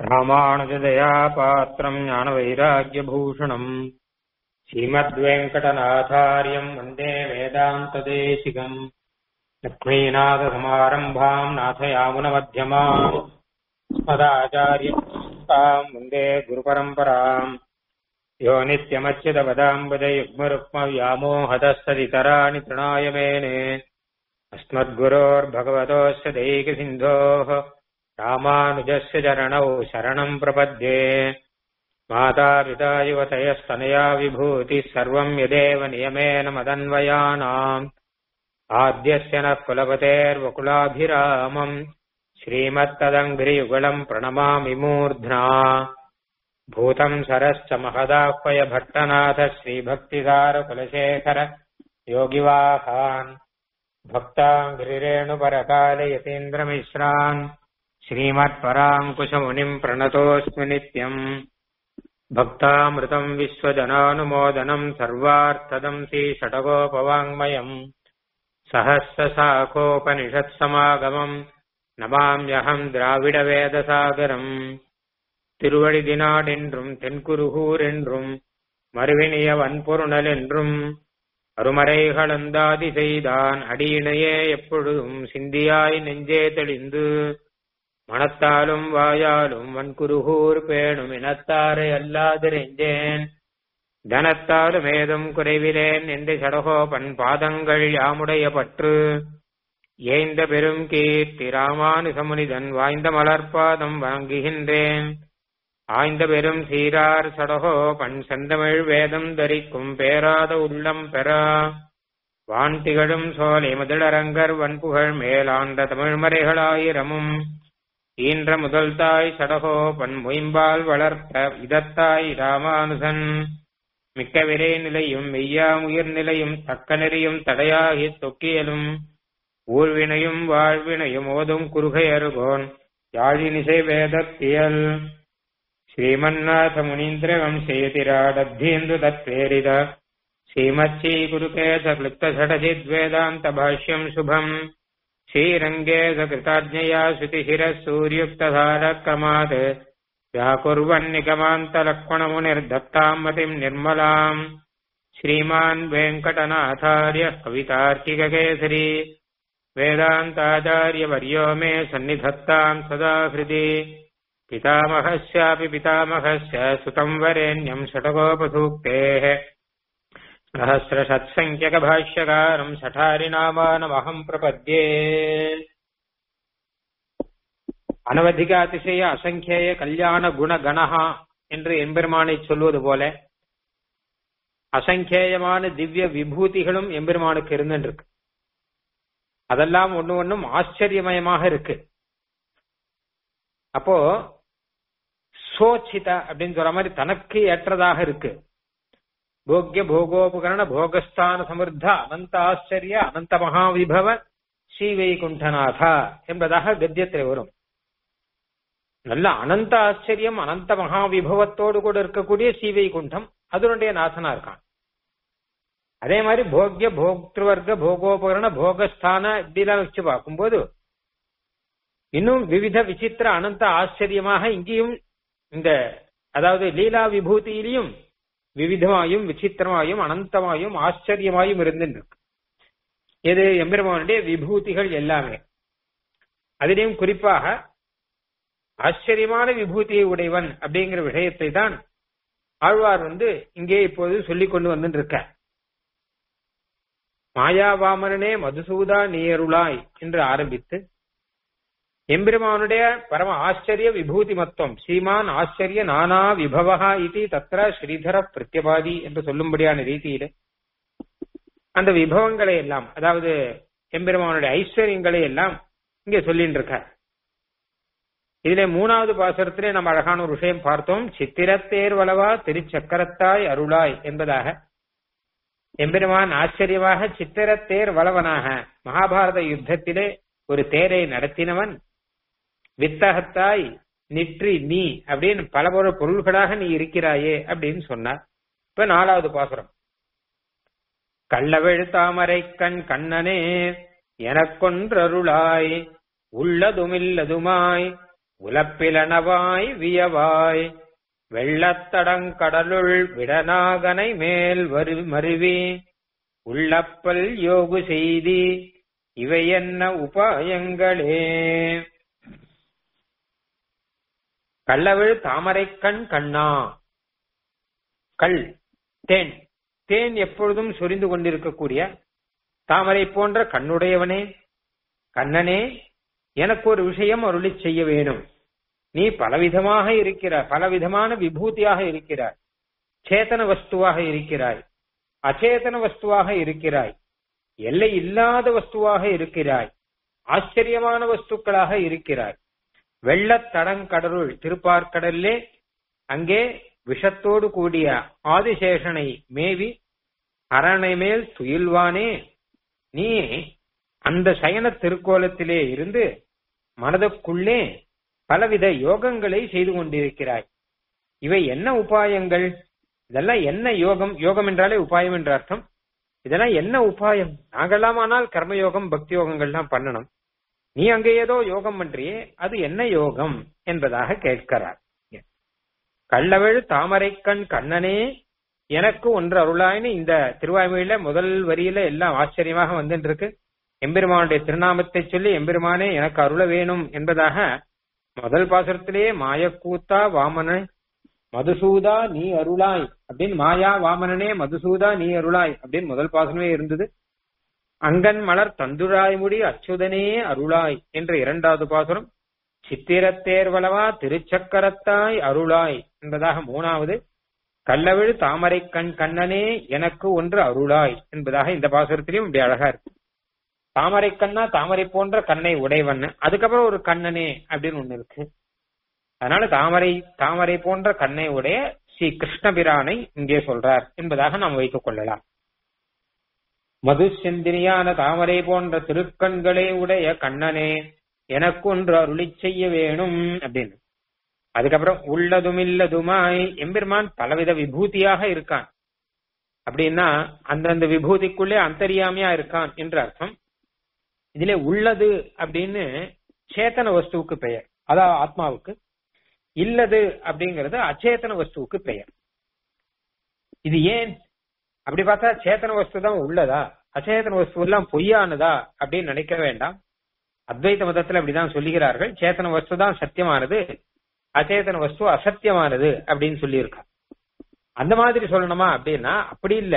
ராமானுஜதயா பாத்திரம் ஞானவைராக்கியபூஷணம் ஸ்ரீமத்வேங்கடநாதாரியம் வந்தே வேதாந்ததேசிகம் லக்ஷ்மீநாதசமாரம்பாம் நாथयामुनमध्यमाम् अस्मदाचार्यम् वन्दे गुरुपरम्पराम् यो नित्यमच्युतपदाम्बुजयुग्मरुक्मव्यामोहतस्तदितराणि तृणाय मेने अस्मद्गुरोर्भगवतोऽस्य दैकसिन्धोः रामानुजस्य चरणौ शरणम् प्रपद्ये मातापिता युवतयस्तनया विभूतिः सर्वम् यदेव नियमेन मदन्वयानाम् आद्यस्य नः कुलपतेर्वकुलाभिरामम् श्रीमत्तदङ्घ्रियुगलम् प्रणमामि मूर्ध्ना भूतम् सरश्च महदाह्वय भट्टनाथ श्रीभक्तिसारकुलशेखर योगिवाहान् भक्ताङ्घ्रिरेणुपरकालयतीन्द्रमिश्रान् श्रीमत्पराङ्कुशमुनिम् प्रणतोऽस्मि नित्यम् भक्तामृतम् विश्वजनानुमोदनम् सर्वार्थदम् श्रीषटगोपवाङ्मयम् सहस्रशाखोपनिषत्समागमम् நமாம்யகம் திராவிட வேதசாகரம் திருவழிதினாடென்றும் தென்குருகூர் என்றும் மறுவினிய வன்பொருணல் என்றும் அருமறைகளந்தாதி செய்தான் அடியினையே எப்பொழுதும் சிந்தியாய் நெஞ்சே தெளிந்து மனத்தாலும் வாயாலும் வன்குருகூர் பேணும் இனத்தாரை அல்லாதிரெஞ்சேன் தனத்தாலும் ஏதும் குறைவிலேன் என்று சடகோபன் பாதங்கள் யாமுடைய பற்று ஏய்ந்த பெரும் கீர்த்தி ராமானுசமுனிதன் வாய்ந்த மலர்பாதம் வாங்குகின்றேன் ஆய்ந்த பெரும் சீரார் சடகோ பண் செந்தமிழ் வேதம் தரிக்கும் பேராத உள்ளம் பெறா வான் திகழும் சோலை முதலரங்கர் வன்புகழ் மேலாண்ட தமிழ்மறைகளாயிரமும் ஈன்ற முதல் தாய் சடகோ பண் மொயம்பால் வளர்த்த இதத்தாய் ராமானுசன் மிக்க விரை நிலையும் மெய்யாமுயிர் நிலையும் தக்க நெறியும் தடையாகி தொக்கியலும் ஊழ்வினையும் வாழ்வினையும் ஓதும் குறுகை அருகோன் யாழினிசை வேதத்தியல் ஸ்ரீமன்னாத முனீந்திர வம்சேதிராடத்தீந்து தத்வேரித ஸ்ரீமச்சீ குருகேச கிளிப்த சடசித் வேதாந்த பாஷ்யம் சுபம் ஸ்ரீரங்கே சகிருதாஜ்ஞயா ஸ்ருதிசிரः சூர்யுக்ததாரக்ரமாத் व्याकुर्वन्निगमान्तलक्ष्मणमुनिर्दत्ताम् मतिम् निर्मलाम् श्रीमान् वेङ्कटनाथार्यः कवितार्किककेसरी वेदान्ताचार्यवर्यो मे सन्निधत्ताम् सदा हृदि पितामहस्यापि पितामहस्य सुतम् वरेण्यम् षटकोपसूक्तेः सहस्रषत्सङ्ख्यकभाष्यकारम् सठारिनामानमहम् प्रपद्ये அனவதிக அதிசய அசங்கேய கல்யாண குண கணஹா என்று எம்பெருமானை சொல்வது போல அசங்கேயமான திவ்ய விபூதிகளும் எம்பெருமானுக்கு இருந்துருக்கு அதெல்லாம் ஒண்ணு ஒண்ணும் ஆச்சரியமயமாக இருக்கு அப்போ சோச்சித அப்படின்னு சொல்ற மாதிரி தனக்கு ஏற்றதாக இருக்கு போக்கிய போகோபகரண போகஸ்தான சமிர்த்த அனந்த ஆச்சரிய அனந்த மகாவிபவ ஸ்ரீ வைகுண்டநாதா என்பதாக கத்தியத்தில் வரும் நல்ல அனந்த ஆச்சரியம் அனந்த மகாவிபவத்தோடு கூட இருக்கக்கூடிய ஸ்ரீவைகுண்டம் அதனுடைய நாசனா இருக்கான் அதே மாதிரி போக்கிய போக்திருவர்க்க போகோபகரண போகஸ்தான இப்படிலாம் வச்சு பார்க்கும்போது இன்னும் விவித விசித்திர அனந்த ஆச்சரியமாக இங்கேயும் இந்த அதாவது லீலா விபூதியிலையும் விவிதமாயும் விசித்திரமாயும் அனந்தமாயும் ஆச்சரியமாயும் இருந்துருக்கு இது எம்பெருமானுடைய விபூதிகள் எல்லாமே அதிலையும் குறிப்பாக ஆச்சரியமான விபூதியை உடையவன் அப்படிங்கிற விஷயத்தை தான் ஆழ்வார் வந்து இங்கே இப்போது சொல்லிக் கொண்டு வந்து இருக்க மாயாவாமரனே மதுசூதா நீயருளாய் என்று ஆரம்பித்து எம்பெருமானுடைய பரம ஆச்சரிய விபூதி மத்துவம் ஸ்ரீமான் ஆச்சரிய நானா விபவகா இது தத்திர ஸ்ரீதர பிரத்யபாதி என்று சொல்லும்படியான ரீதியில அந்த விபவங்களை எல்லாம் அதாவது எம்பெருமானுடைய ஐஸ்வர்யங்களை எல்லாம் இங்கே சொல்லிட்டு இருக்கார் இதுல மூணாவது பாசுரத்திலே நம்ம அழகான ஒரு விஷயம் பார்த்தோம் சித்திரத்தேர் வளவா திருச்சக்கரத்தாய் அருளாய் என்பதாக எம்பெருமான் ஆச்சரியமாக சித்திரத்தேர் வளவனாக மகாபாரத யுத்தத்திலே ஒரு தேரை நடத்தினவன் வித்தகத்தாய் நிற்றி நீ அப்படின்னு பல பல பொருள்களாக நீ இருக்கிறாயே அப்படின்னு சொன்னார் இப்ப நாலாவது பாசுரம் கள்ளவெழு தாமரை கண் கண்ணனே எனக்கொன்றருளாய் உள்ளதுமில்லதுமாய் உலப்பிலனவாய் வியவாய் வெள்ளத்தடங்கடலுள் விடநாகனை மேல் வரு மருவி உள்ளப்பல் யோகு செய்தி இவை என்ன உபாயங்களே கள்ளவிழ் தாமரைக்கண் கண்ணா கல் தேன் தேன் எப்பொழுதும் சொரிந்து கொண்டிருக்கக்கூடிய தாமரை போன்ற கண்ணுடையவனே கண்ணனே எனக்கு ஒரு விஷயம் அருளி செய்ய வேணும் நீ பலவிதமாக இருக்கிறாய் பலவிதமான விபூதியாக இருக்கிறாய் சேத்தன வஸ்துவாக இருக்கிறாய் அச்சேதன வஸ்துவாக இருக்கிறாய் எல்லை இல்லாத வஸ்துவாக இருக்கிறாய் ஆச்சரியமான வஸ்துக்களாக இருக்கிறாய் வெள்ளத்தடங்கடலுள் திருப்பார்க்கடல்லே அங்கே விஷத்தோடு கூடிய ஆதிசேஷனை மேவி அரணை மேல் துயில்வானே நீ அந்த சயன திருக்கோலத்திலே இருந்து மனதுக்குள்ளே பலவித யோகங்களை செய்து கொண்டிருக்கிறாய் இவை என்ன உபாயங்கள் இதெல்லாம் என்ன யோகம் யோகம் என்றாலே உபாயம் என்ற அர்த்தம் இதெல்லாம் என்ன உபாயம் நாங்கெல்லாம் ஆனால் கர்மயோகம் பக்தி யோகங்கள்லாம் பண்ணணும் நீ அங்க ஏதோ யோகம் பண்றியே அது என்ன யோகம் என்பதாக கேட்கிறார் கள்ளவெழு தாமரைக்கண் கண்ணனே எனக்கு ஒன்று அருளாயின்னு இந்த திருவாய்மொழியில முதல் வரியில எல்லாம் ஆச்சரியமாக வந்துட்டு இருக்கு எம்பெருமானுடைய திருநாமத்தை சொல்லி எம்பெருமானே எனக்கு அருள வேணும் என்பதாக முதல் பாசுரத்திலேயே மாயக்கூத்தா வாமன மதுசூதா நீ அருளாய் அப்படின்னு மாயா வாமனனே மதுசூதா நீ அருளாய் அப்படின்னு முதல் பாசனமே இருந்தது அங்கன் மலர் தந்துராய்முடி அச்சுதனே அருளாய் என்ற இரண்டாவது பாசுரம் சித்திரத்தேர்வளவா திருச்சக்கரத்தாய் அருளாய் என்பதாக மூணாவது கள்ளவிழ் தாமரை கண் கண்ணனே எனக்கு ஒன்று அருளாய் என்பதாக இந்த பாசுரத்திலையும் இப்படி அழகா இருக்கு தாமரை கண்ணா தாமரை போன்ற கண்ணை உடையவன் அதுக்கப்புறம் ஒரு கண்ணனே அப்படின்னு ஒண்ணு இருக்கு அதனால தாமரை தாமரை போன்ற கண்ணை உடைய ஸ்ரீ கிருஷ்ணபிரானை இங்கே சொல்றார் என்பதாக நாம் வைத்துக் கொள்ளலாம் மது செந்தினியான தாமரை போன்ற திருக்கண்களை உடைய கண்ணனே எனக்கு ஒன்று அருளி செய்ய வேணும் அப்படின்னு அதுக்கப்புறம் உள்ளதும் இல்லதுமாய் எம்பெருமான் பலவித விபூதியாக இருக்கான் அப்படின்னா அந்தந்த விபூதிக்குள்ளே அந்தரியாமையா இருக்கான் என்று அர்த்தம் இதுல உள்ளது அப்படின்னு சேத்தன வஸ்துவுக்கு பெயர் அதாவது ஆத்மாவுக்கு இல்லது அப்படிங்கிறது அச்சேதன வஸ்துவுக்கு பெயர் இது ஏன் அப்படி பார்த்தா சேத்தன வஸ்து தான் உள்ளதா அச்சேதன வஸ்து எல்லாம் பொய்யானதா அப்படின்னு நினைக்க வேண்டாம் அத்வைத மதத்துல அப்படிதான் சொல்லுகிறார்கள் சேத்தன வஸ்து தான் சத்தியமானது அச்சேதன வஸ்து அசத்தியமானது அப்படின்னு சொல்லியிருக்கா அந்த மாதிரி சொல்லணுமா அப்படின்னா அப்படி இல்ல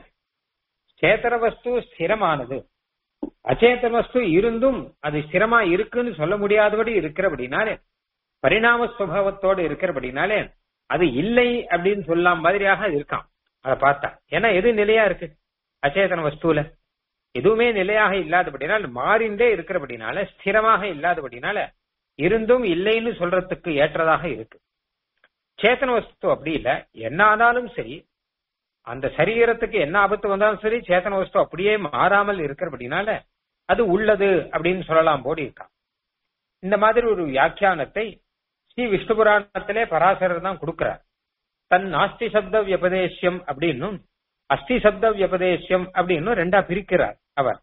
சேத்தன வஸ்து ஸ்திரமானது அச்சேதன வஸ்து இருந்தும் அது ஸ்திரமா இருக்குன்னு சொல்ல முடியாதபடி இருக்கிறபடினாலே பரிணாம சுபாவத்தோடு இருக்கிறபடினாலே அது இல்லை அப்படின்னு சொல்லலாம் மாதிரியாக இருக்கான் அதை பார்த்தா ஏன்னா எது நிலையா இருக்கு அச்சேதன வஸ்துல எதுவுமே நிலையாக இல்லாதபடினால் மாறிண்டே இருக்கிறபடினால ஸ்திரமாக இல்லாதபடினால இருந்தும் இல்லைன்னு சொல்றதுக்கு ஏற்றதாக இருக்கு சேத்தன வஸ்து அப்படி இல்ல என்ன ஆனாலும் சரி அந்த சரீரத்துக்கு என்ன ஆபத்து வந்தாலும் சரி சேத்தன வஸ்து அப்படியே மாறாமல் இருக்கிறபடினால அது உள்ளது அப்படின்னு சொல்லலாம் போடி இருக்கான் இந்த மாதிரி ஒரு வியாக்கியானத்தை ஸ்ரீ விஷ்ணு புராணத்திலே பராசரர் தான் கொடுக்கிறார் தன் நாஸ்தி சப்த வியபதேசியம் அப்படின்னும் அஸ்தி சப்த வியபதேசியம் அப்படின்னு ரெண்டா பிரிக்கிறார் அவர்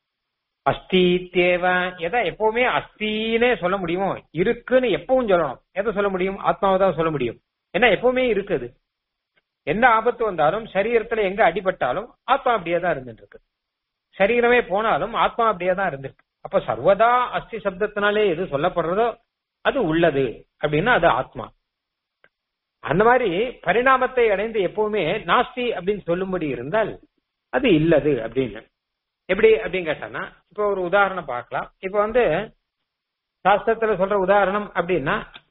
அஸ்தித்தேவ எதை எப்பவுமே அஸ்தினே சொல்ல முடியுமோ இருக்குன்னு எப்பவும் சொல்லணும் எதை சொல்ல முடியும் ஆத்மாவை தான் சொல்ல முடியும் ஏன்னா எப்பவுமே இருக்குது எந்த ஆபத்து வந்தாலும் சரீரத்துல எங்க அடிபட்டாலும் ஆத்மா அப்படியே தான் இருந்துட்டு இருக்கு சரீரமே போனாலும் ஆத்மா அப்படியே தான் இருந்திருக்கு அப்ப சர்வதா அஸ்தி சப்தத்தினாலே எது சொல்லப்படுறதோ அது உள்ளது அப்படின்னா அது ஆத்மா அந்த மாதிரி பரிணாமத்தை அடைந்து எப்பவுமே நாஸ்தி அப்படின்னு சொல்லும்படி இருந்தால் அது இல்லது அப்படின்னு எப்படி அப்படின்னு கேட்டானா இப்போ ஒரு உதாரணம் பார்க்கலாம் இப்போ வந்து சாஸ்திரத்துல சொல்ற உதாரணம் அப்படின்னா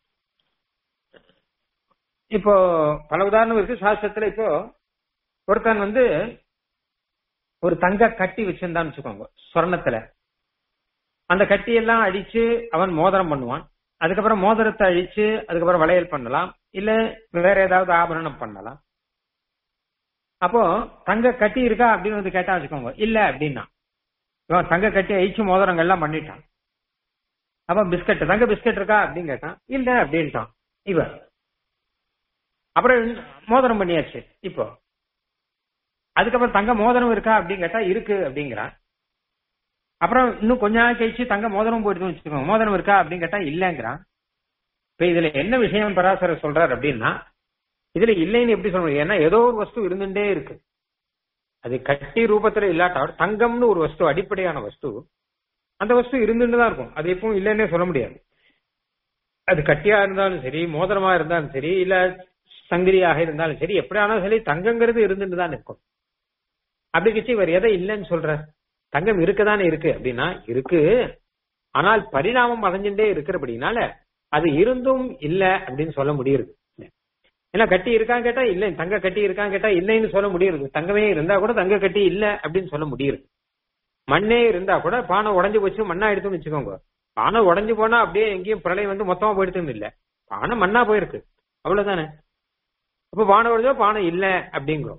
இப்போ பல உதாரணம் இருக்கு சாஸ்திரத்துல இப்போ ஒருத்தன் வந்து ஒரு தங்க கட்டி வச்சிருந்தான்னு வச்சுக்கோங்க சொர்ணத்துல அந்த கட்டியெல்லாம் அடிச்சு அவன் மோதிரம் பண்ணுவான் அதுக்கப்புறம் மோதிரத்தை அழிச்சு அதுக்கப்புறம் வளையல் பண்ணலாம் இல்ல வேற ஏதாவது ஆபரணம் பண்ணலாம் அப்போ தங்க கட்டி இருக்கா அப்படின்னு வந்து கேட்டா வச்சுக்கோங்க இல்ல அப்படின்னா இவன் தங்க கட்டி அழிச்சு மோதிரங்கள்லாம் பண்ணிட்டான் அப்ப பிஸ்கட் தங்க பிஸ்கட் இருக்கா அப்படின்னு கேட்டான் இல்ல அப்படின்ட்டான் இவன் அப்புறம் மோதிரம் பண்ணியாச்சு இப்போ அதுக்கப்புறம் தங்க மோதிரம் இருக்கா அப்படின்னு கேட்டா இருக்கு அப்படிங்கிறான் அப்புறம் இன்னும் கொஞ்ச நாள் கழிச்சு தங்க மோதிரம் போயிடுதுன்னு வச்சுக்கோங்க மோதிரம் இருக்கா அப்படின்னு கேட்டா இல்லங்கிறான் இப்ப இதுல என்ன விஷயம் பராசரர் சொல்றார் அப்படின்னா இதுல இல்லைன்னு எப்படி சொல்ல முடியும் ஏன்னா ஏதோ ஒரு வஸ்து இருந்துட்டே இருக்கு அது கட்டி ரூபத்துல இல்லாட்டா தங்கம்னு ஒரு வஸ்து அடிப்படையான வஸ்து அந்த வஸ்து இருந்துட்டு தான் இருக்கும் அது எப்பவும் இல்லைன்னே சொல்ல முடியாது அது கட்டியா இருந்தாலும் சரி மோதிரமா இருந்தாலும் சரி இல்ல சங்கிலியாக இருந்தாலும் சரி எப்படி ஆனாலும் சரி தங்கங்கிறது இருந்துட்டு தான் இருக்கும் அப்படி கட்சி இவர் எதை இல்லைன்னு சொல்றார் தங்கம் இருக்கதானே இருக்கு அப்படின்னா இருக்கு ஆனால் பரிணாமம் அடைஞ்சுட்டே இருக்கிறபடினால அது இருந்தும் இல்ல அப்படின்னு சொல்ல முடியுது ஏன்னா கட்டி இருக்கான்னு கேட்டா இல்லை தங்க கட்டி இருக்கான்னு கேட்டா இல்லைன்னு சொல்ல முடியுது தங்கமே இருந்தா கூட தங்க கட்டி இல்ல அப்படின்னு சொல்ல முடியுது மண்ணே இருந்தா கூட பானை உடஞ்சு போச்சு மண்ணா எடுத்துன்னு வச்சுக்கோங்க பானை உடஞ்சு போனா அப்படியே எங்கேயும் பிரளயம் வந்து மொத்தமா போயிடுதுன்னு இல்ல பானை மண்ணா போயிருக்கு அவ்வளவுதானே அப்ப பானை உடஞ்சோ பானை இல்ல அப்படிங்கிறோம்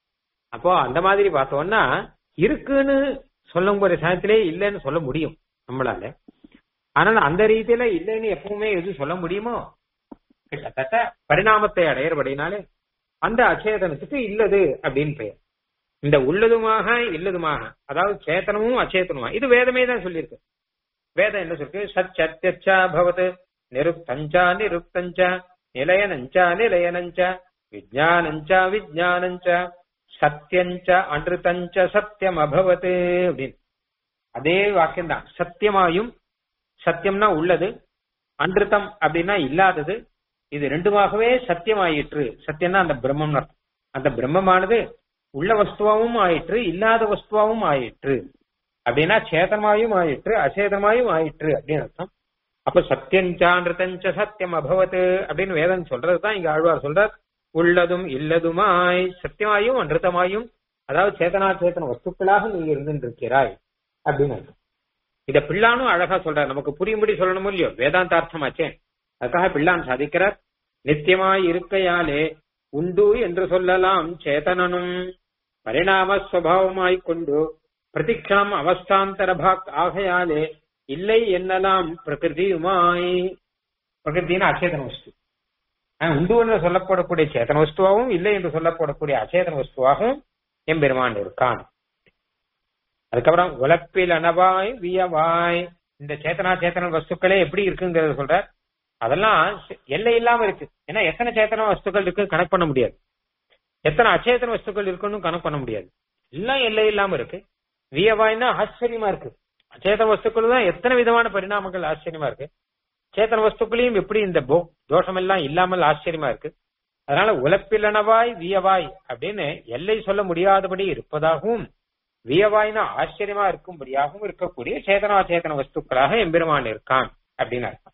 அப்போ அந்த மாதிரி பார்த்தோம்னா இருக்குன்னு சொல்லுங்கிற சமயத்திலே இல்லைன்னு சொல்ல முடியும் நம்மளால ஆனால் அந்த ரீதியில இல்லைன்னு எப்பவுமே எது சொல்ல முடியுமோ கிட்டத்தட்ட பரிணாமத்தை அடையறபடினாலே அந்த அச்சேதனத்துக்கு இல்லது அப்படின்னு பெயர் இந்த உள்ளதுமாக இல்லதுமாக அதாவது சேத்தனமும் அச்சேதனமா இது வேதமே தான் சொல்லியிருக்கு வேதம் என்ன சொல்லிருக்கு சத் சத்யச்சா பவத் நிருப்தஞ்சா நிருப்தஞ்ச நிலையனஞ்சா நிலையனஞ்ச விஜயானஞ்சா விஜயானஞ்ச சத்தியஞ்ச அன்றுதஞ்ச சத்தியம் அபவத் அப்படின்னு அதே வாக்கியம் தான் சத்தியமாயும் சத்தியம்னா உள்ளது அன்றுத்தம் அப்படின்னா இல்லாதது இது ரெண்டுமாகவே சத்தியமாயிற்று சத்தியம்னா அந்த பிரம்மம் அர்த்தம் அந்த பிரம்மமானது உள்ள வஸ்துவாவும் ஆயிற்று இல்லாத வஸ்துவாவும் ஆயிற்று அப்படின்னா சேதனமாயும் ஆயிற்று அச்சேதனமாயும் ஆயிற்று அப்படின்னு அர்த்தம் அப்ப சத்தியஞ்சான்றதஞ்ச சத்தியம் அபவத் அப்படின்னு வேதம் சொல்றதுதான் இங்க ஆழ்வார் சொல்றார் உள்ளதும் இல்லதுமாய் சத்தியமாயும் அன்றுதமாயும் அதாவது சேதனா சேத்தன வஸ்துக்களாக நீ இருந்திருக்கிறாய் அப்படின்னு அர்த்தம் இத பிள்ளானும் அழகா சொல்றார் நமக்கு புரியும்படி சொல்லணும் இல்லையோ வேதாந்தார்த்தமாச்சே அதுக்காக பிள்ளான் சாதிக்கிறார் நித்தியமாய் இருக்கையாலே உண்டு என்று சொல்லலாம் சேதனனும் பரிணாம சுவாவமாய் கொண்டு பிரதிக்ஷணம் அவஸ்தாந்தர பாக் ஆகையாலே இல்லை என்னலாம் பிரகிருதியுமாய் பிரகிருத்தின்னு அச்சேதன வஸ்து உண்டு என்று சொல்லப்படக்கூடிய சேதன வஸ்துவாகவும் இல்லை என்று சொல்லப்படக்கூடிய அச்சேதன வஸ்துவாகவும் எம்பெருமான் இருக்கான் அதுக்கப்புறம் உலப்பில் அனவாய் வியவாய் இந்த சேத்தனா சேத்தன வஸ்துக்களே எப்படி இருக்குங்கிறத சொல்ற அதெல்லாம் எல்லை இல்லாம இருக்கு ஏன்னா எத்தனை சேத்தன வஸ்துக்கள் இருக்கு கணக்கு பண்ண முடியாது எத்தனை அச்சேதன வஸ்துக்கள் இருக்குன்னு கணக்கு பண்ண முடியாது எல்லாம் எல்லை இல்லாம இருக்கு வியவாய்னா ஆச்சரியமா இருக்கு அச்சேதன வஸ்துக்கள் தான் எத்தனை விதமான பரிணாமங்கள் ஆச்சரியமா இருக்கு சேத்தன வஸ்துக்களையும் எப்படி இந்த தோஷம் எல்லாம் இல்லாமல் ஆச்சரியமா இருக்கு அதனால உலப்பிலனவாய் வியவாய் அப்படின்னு எல்லை சொல்ல முடியாதபடி இருப்பதாகவும் வியவாய்னா ஆச்சரியமா இருக்கும்படியாகவும் இருக்கக்கூடிய சேதனா சேதன வஸ்துக்களாக எம்பெருமான் இருக்கான் அப்படின்னு அர்த்தம்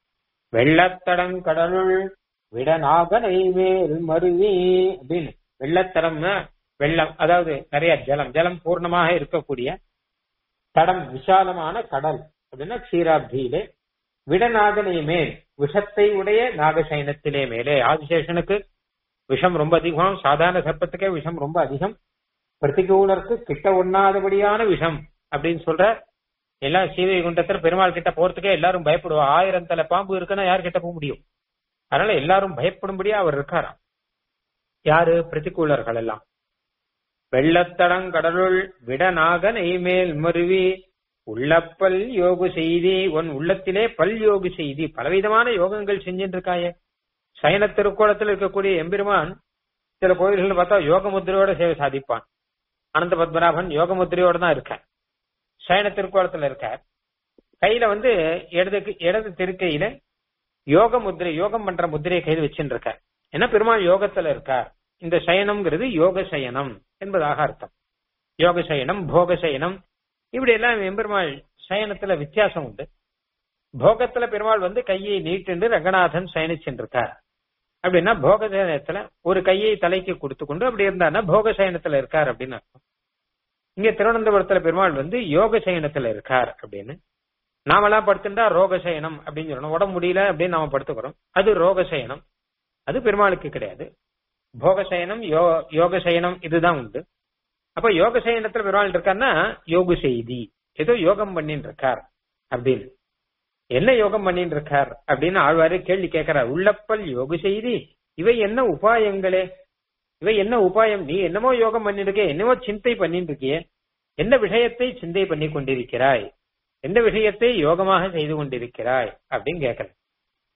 வெள்ளத்தடங்கடலுள் விடநாகனை மேல் மருவி அப்படின்னு வெள்ளத்தடம்னா வெள்ளம் அதாவது நிறைய ஜலம் ஜலம் பூர்ணமாக இருக்கக்கூடிய தடம் விசாலமான கடல் அப்படின்னா க்ஷீராப்தியிலே விடநாகனை மேல் விஷத்தை உடைய நாகசைனத்திலே மேலே ஆதிசேஷனுக்கு விஷம் ரொம்ப அதிகம் சாதாரண சர்ப்பத்துக்கே விஷம் ரொம்ப அதிகம் பிரதிகூலருக்கு கிட்ட ஒண்ணாதபடியான விஷம் அப்படின்னு சொல்ற எல்லாம் சீவை குண்டத்துல பெருமாள் கிட்ட போறதுக்கே எல்லாரும் பயப்படுவா ஆயிரம் தலை பாம்பு இருக்குன்னா யார் கிட்ட போக முடியும் அதனால எல்லாரும் பயப்படும்படியா அவர் இருக்காராம் யாரு பிரதிகூலர்கள் எல்லாம் வெள்ளத்தடங்கடலுள் விடநாக நெய்மேல் மருவி உள்ளப்பல் யோகு செய்தி உன் உள்ளத்திலே பல் யோகு செய்தி பலவிதமான யோகங்கள் செஞ்சுட்டு இருக்காயே சயன திருக்கோலத்தில் இருக்கக்கூடிய எம்பெருமான் சில கோயில்கள் பார்த்தா யோக முத்திரையோட சேவை சாதிப்பான் அனந்த பத்மநாபன் யோக முத்திரையோட தான் இருக்கார் சயன திருக்கோலத்துல இருக்கார் கையில வந்து இடது இடது திருக்கையில யோக முத்திரை யோகம் பண்ற முத்திரையை கையில் வச்சுட்டு இருக்கார் ஏன்னா பெருமாள் யோகத்துல இருக்கார் இந்த சயனம்ங்கிறது யோக சயனம் என்பதாக அர்த்தம் யோக சயனம் போக சயனம் இப்படி எல்லாம் எம்பெருமாள் சயனத்துல வித்தியாசம் உண்டு போகத்துல பெருமாள் வந்து கையை நீட்டு ரங்கநாதன் சயனிச்சுருக்கார் அப்படின்னா போக சயனத்துல ஒரு கையை தலைக்கு கொடுத்து கொண்டு அப்படி இருந்தாருன்னா போக சயனத்துல இருக்கார் அப்படின்னு அர்த்தம் இங்க திருவனந்தபுரத்துல பெருமாள் வந்து யோக சயனத்துல இருக்கார் அப்படின்னு நாமெல்லாம் படுத்துட்டா ரோக சயனம் அப்படின்னு சொல்லணும் உடம்பு முடியல அப்படின்னு நாம படுத்துக்கிறோம் அது ரோக சயனம் அது பெருமாளுக்கு கிடையாது போக சயனம் யோ யோக சயனம் இதுதான் உண்டு அப்ப யோக சயனத்துல பெருமாள் இருக்காருன்னா யோகு செய்தி ஏதோ யோகம் பண்ணிட்டு இருக்கார் அப்படின்னு என்ன யோகம் பண்ணிட்டு இருக்கார் அப்படின்னு ஆழ்வாரு கேள்வி கேட்கிறார் உள்ளப்பல் யோகு செய்தி இவை என்ன உபாயங்களே இவை என்ன உபாயம் நீ என்னமோ யோகம் பண்ணிட்டு இருக்க என்னமோ சிந்தை பண்ணிட்டு இருக்கிய என்ன விஷயத்தை சிந்தை பண்ணி கொண்டிருக்கிறாய் எந்த விஷயத்தை யோகமாக செய்து கொண்டிருக்கிறாய் அப்படின்னு கேட்கிறேன்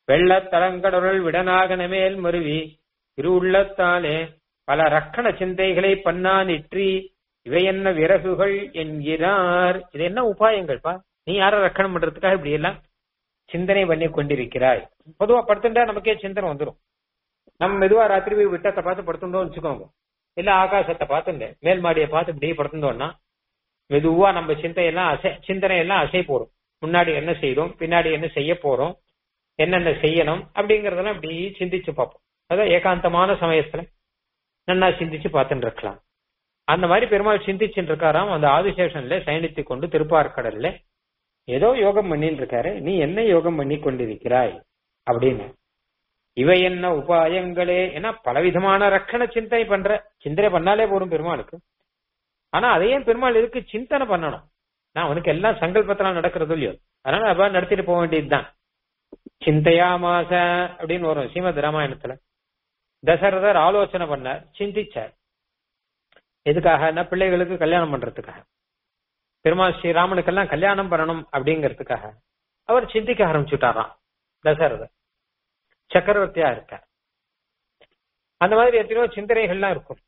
வெள்ளத்தலங்கடருள் விடனாகன மேல் மருவி திரு உள்ளத்தாலே பல ரக்கண சிந்தைகளை பன்னானிற்றி இவை என்ன விறகுகள் என்கிறார் இது என்ன உபாயங்கள்ப்பா நீ யார ரக்கணம் பண்றதுக்காக இப்படி எல்லாம் சிந்தனை பண்ணி கொண்டிருக்கிறாய் பொதுவா படுத்துட்டா நமக்கே சிந்தனை வந்துடும் நம்ம மெதுவா ராத்திரி போய் விட்டத்தை பார்த்து படுத்துட்டோம் வச்சுக்கோங்க இல்ல ஆகாசத்தை பார்த்துங்க மேல் மாடியை பார்த்து இப்படியே படுத்துட்டோம்னா மெதுவா நம்ம சிந்தையெல்லாம் அசை சிந்தனை எல்லாம் அசை போடும் முன்னாடி என்ன செய்தோம் பின்னாடி என்ன செய்ய போறோம் என்னென்ன செய்யணும் அப்படிங்கறதெல்லாம் இப்படி சிந்திச்சு பார்ப்போம் அதான் ஏகாந்தமான சமயத்துல நன்னா சிந்திச்சு பார்த்துட்டு இருக்கலாம் அந்த மாதிரி பெருமாள் சிந்திச்சுட்டு இருக்காராம் அந்த ஆதிசேஷன்ல சயனித்து கொண்டு திருப்பார்கடல்ல ஏதோ யோகம் பண்ணிட்டு இருக்காரு நீ என்ன யோகம் பண்ணி கொண்டிருக்கிறாய் அப்படின்னு இவை என்ன உபாயங்களே ஏன்னா பலவிதமான ரக்கண சிந்தனை பண்ற சிந்தனை பண்ணாலே போரும் பெருமாளுக்கு ஆனா அதையும் பெருமாள் எதுக்கு சிந்தனை பண்ணணும் நான் அவனுக்கு எல்லாம் சங்கல்பத்தெல்லாம் நடக்கிறது இல்லையோ அதனால அப்ப நடத்திட்டு போக வேண்டியதுதான் சிந்தையா மாச அப்படின்னு வரும் ஸ்ரீமத் ராமாயணத்துல தசரதர் ஆலோசனை பண்ணார் சிந்திச்சார் எதுக்காக பிள்ளைகளுக்கு கல்யாணம் பண்றதுக்காக பெருமாள் ஸ்ரீராமனுக்கெல்லாம் கல்யாணம் பண்ணணும் அப்படிங்கறதுக்காக அவர் சிந்திக்க ஆரம்பிச்சுட்டாராம் தசரதர் சக்கரவர்த்தியா இருக்கார் அந்த மாதிரி எத்தனையோ சிந்தனைகள்லாம் இருக்கும்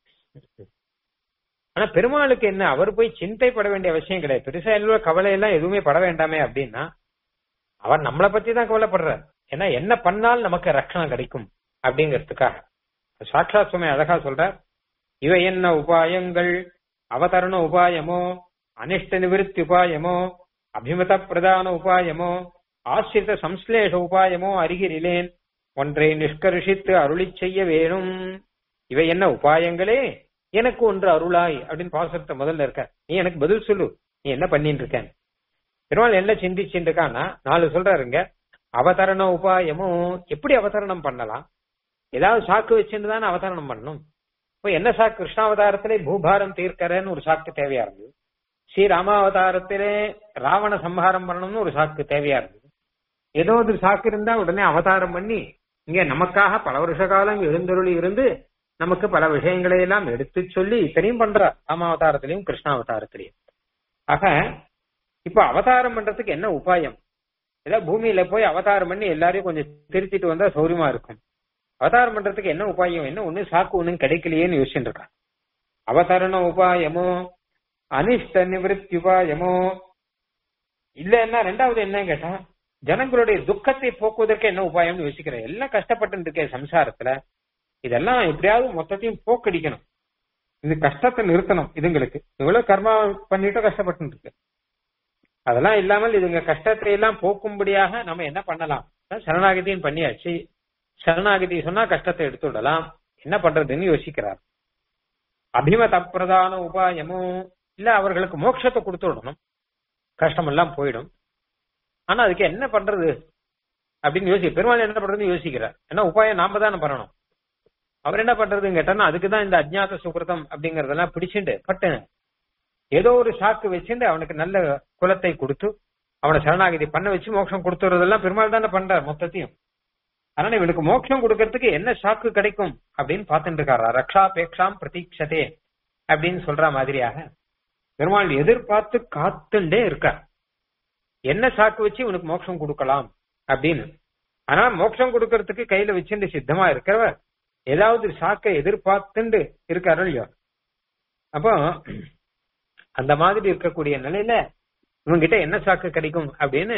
ஆனா பெருமாளுக்கு என்ன அவர் போய் சிந்தைப்பட வேண்டிய அவசியம் கிடையாது பெருசா எல்லோ கவலை எல்லாம் எதுவுமே பட வேண்டாமே அப்படின்னா அவர் நம்மளை பத்தி தான் கவலைப்படுறார் ஏன்னா என்ன பண்ணால் நமக்கு ரட்சணம் கிடைக்கும் அப்படிங்கிறதுக்காக சாட்சாத் சுமை அழகா சொல்றார் இவை என்ன உபாயங்கள் அவதரண உபாயமோ அனிஷ்ட நிவிருத்தி உபாயமோ அபிமத பிரதான உபாயமோ ஆசிரித சம்ஸ்லேஷ உபாயமோ அருகிரிலேன் ஒன்றை நிஷ்கர்ஷித்து அருளி செய்ய வேணும் இவை என்ன உபாயங்களே எனக்கு ஒன்று அருளாய் அப்படின்னு பாசத்தை முதல்ல இருக்க நீ எனக்கு பதில் சொல்லு நீ என்ன பண்ணிட்டு இருக்க பெருமாள் என்ன சிந்திச்சுட்டு இருக்கான்னா நாலு சொல்றாருங்க அவதரண உபாயமும் எப்படி அவதரணம் பண்ணலாம் ஏதாவது சாக்கு வச்சுட்டு தானே அவதரணம் பண்ணணும் இப்போ என்ன சாக்கு கிருஷ்ணாவதாரத்திலே பூபாரம் தீர்க்கறன்னு ஒரு சாக்கு தேவையா இருந்தது ஸ்ரீ ராமாவதாரத்திலே ராவண சம்ஹாரம் பண்ணணும்னு ஒரு சாக்கு தேவையா இருந்தது ஏதோ ஒரு சாக்கு இருந்தா உடனே அவதாரம் பண்ணி இங்க நமக்காக பல வருஷ காலம் எழுந்தருளி இருந்து நமக்கு பல விஷயங்களை எல்லாம் எடுத்து சொல்லி இத்தனையும் பண்றார் ராமாவதாரத்திலையும் கிருஷ்ணாவதாரத்திலையும் ஆக இப்ப அவதாரம் பண்றதுக்கு என்ன உபாயம் ஏதாவது பூமியில போய் அவதாரம் பண்ணி எல்லாரையும் கொஞ்சம் திருத்திட்டு வந்தா சௌரியமா இருக்கும் அவதாரம் பண்றதுக்கு என்ன உபாயம் என்ன ஒண்ணு சாக்கு ஒண்ணும் கிடைக்கலையேன்னு யோசிச்சுட்டு இருக்கான் அவதரண உபாயமோ அனிஷ்ட நிவர்த்தி உபாயமோ இல்லன்னா ரெண்டாவது என்ன கேட்டா ஜனங்களுடைய துக்கத்தை போக்குவதற்கு என்ன உபாயம்னு யோசிக்கிறேன் எல்லாம் கஷ்டப்பட்டு இருக்கேன் சம்சாரத்துல இதெல்லாம் எப்படியாவது மொத்தத்தையும் போக்கடிக்கணும் இது கஷ்டத்தை நிறுத்தணும் இதுங்களுக்கு இவ்வளவு கர்மா பண்ணிட்டு கஷ்டப்பட்டு இருக்கு அதெல்லாம் இல்லாமல் இதுங்க கஷ்டத்தை எல்லாம் போக்கும்படியாக நம்ம என்ன பண்ணலாம் சரணாகதியும் பண்ணியாச்சு சரணாகதி சொன்னா கஷ்டத்தை எடுத்து விடலாம் என்ன பண்றதுன்னு யோசிக்கிறார் அபிமத பிரதான உபாயமும் இல்ல அவர்களுக்கு மோட்சத்தை கொடுத்து விடணும் கஷ்டம் எல்லாம் போயிடும் ஆனா அதுக்கு என்ன பண்றது அப்படின்னு யோசி பெருமாள் என்ன பண்றதுன்னு யோசிக்கிறார் ஏன்னா உபாயம் நாம தானே பண்ணணும் அவர் என்ன பண்றதுன்னு கேட்டா அதுக்குதான் இந்த அஜ்ஞாத சுகிருதம் அப்படிங்கறதெல்லாம் பிடிச்சிட்டு பட்டு ஏதோ ஒரு சாக்கு வச்சுட்டு அவனுக்கு நல்ல குலத்தை கொடுத்து அவனை சரணாகதி பண்ண வச்சு மோட்சம் கொடுத்துறதெல்லாம் பெருமாள் தானே பண்றார் மொத்தத்தையும் அதனால இவனுக்கு மோட்சம் கொடுக்கறதுக்கு என்ன சாக்கு கிடைக்கும் அப்படின்னு பார்த்துட்டு இருக்காரா ரக்ஷா பேக்ஷாம் பிரதீட்சதே அப்படின்னு சொல்ற மாதிரியாக பெருமாள் எதிர்பார்த்து காத்துண்டே இருக்கார் என்ன சாக்கு வச்சு இவனுக்கு மோட்சம் கொடுக்கலாம் அப்படின்னு ஆனா மோட்சம் கொடுக்கறதுக்கு கையில வச்சுட்டு சித்தமா இருக்கிறவர் ஏதாவது சாக்கை எதிர்பார்த்துண்டு இருக்காரு இல்லையோ அப்போ அந்த மாதிரி இருக்கக்கூடிய நிலையில இவங்கிட்ட என்ன சாக்கு கிடைக்கும் அப்படின்னு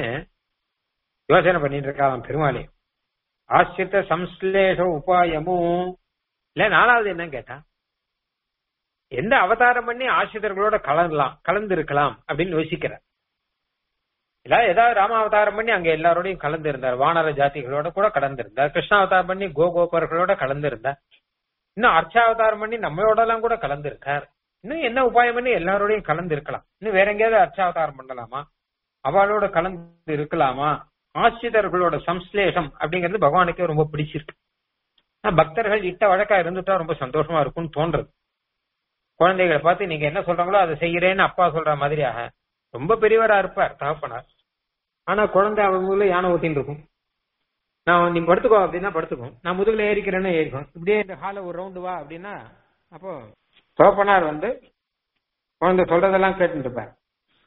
யோசனை பண்ணிட்டு இருக்கான் பெருமாளே ஆசிரித்த சம்ஸ்லேஷ உபாயமும் இல்ல நாலாவது என்ன கேட்டா எந்த அவதாரம் பண்ணி ஆசிரியர்களோட கலந்தலாம் கலந்து இருக்கலாம் அப்படின்னு யோசிக்கிறார் இல்ல ஏதாவது ராம அவதாரம் பண்ணி அங்க எல்லாரோடையும் கலந்து இருந்தார் வானர ஜாதிகளோட கூட கலந்து இருந்தார் கிருஷ்ண அவதாரம் பண்ணி கோகோபர்களோட கலந்து இருந்தார் இன்னும் அர்ச்சாவதாரம் பண்ணி நம்மளோட எல்லாம் கூட கலந்து இருக்கார் இன்னும் என்ன உபாயம் பண்ணி எல்லாரோடையும் கலந்து இருக்கலாம் இன்னும் வேற எங்கேயாவது அர்ச்சாவதாரம் பண்ணலாமா அவளோட கலந்து இருக்கலாமா ஆசிரியர்களோட சம்ஸ்லேஷம் அப்படிங்கிறது பகவானுக்கே ரொம்ப பிடிச்சிருக்கு பக்தர்கள் இட்ட வழக்கா இருந்துட்டா ரொம்ப சந்தோஷமா இருக்கும்னு தோன்றது குழந்தைகளை பார்த்து நீங்க என்ன சொல்றாங்களோ அதை செய்யறேன்னு அப்பா சொல்ற மாதிரியாக ரொம்ப பெரியவரா இருப்பார் தகப்பனார் ஆனா குழந்தை அவங்க யானை ஊத்தின்னு இருக்கும் நான் நீ படுத்துக்கோ அப்படின்னா படுத்துக்கும் நான் முதுகுல ஏறிக்கிறேன்னு ஏறிக்கும் இப்படியே இந்த ஹால ஒரு ரவுண்டு வா அப்படின்னா அப்போ தகப்பனார் வந்து குழந்தை சொல்றதெல்லாம் கேட்டுட்டு இருப்பார்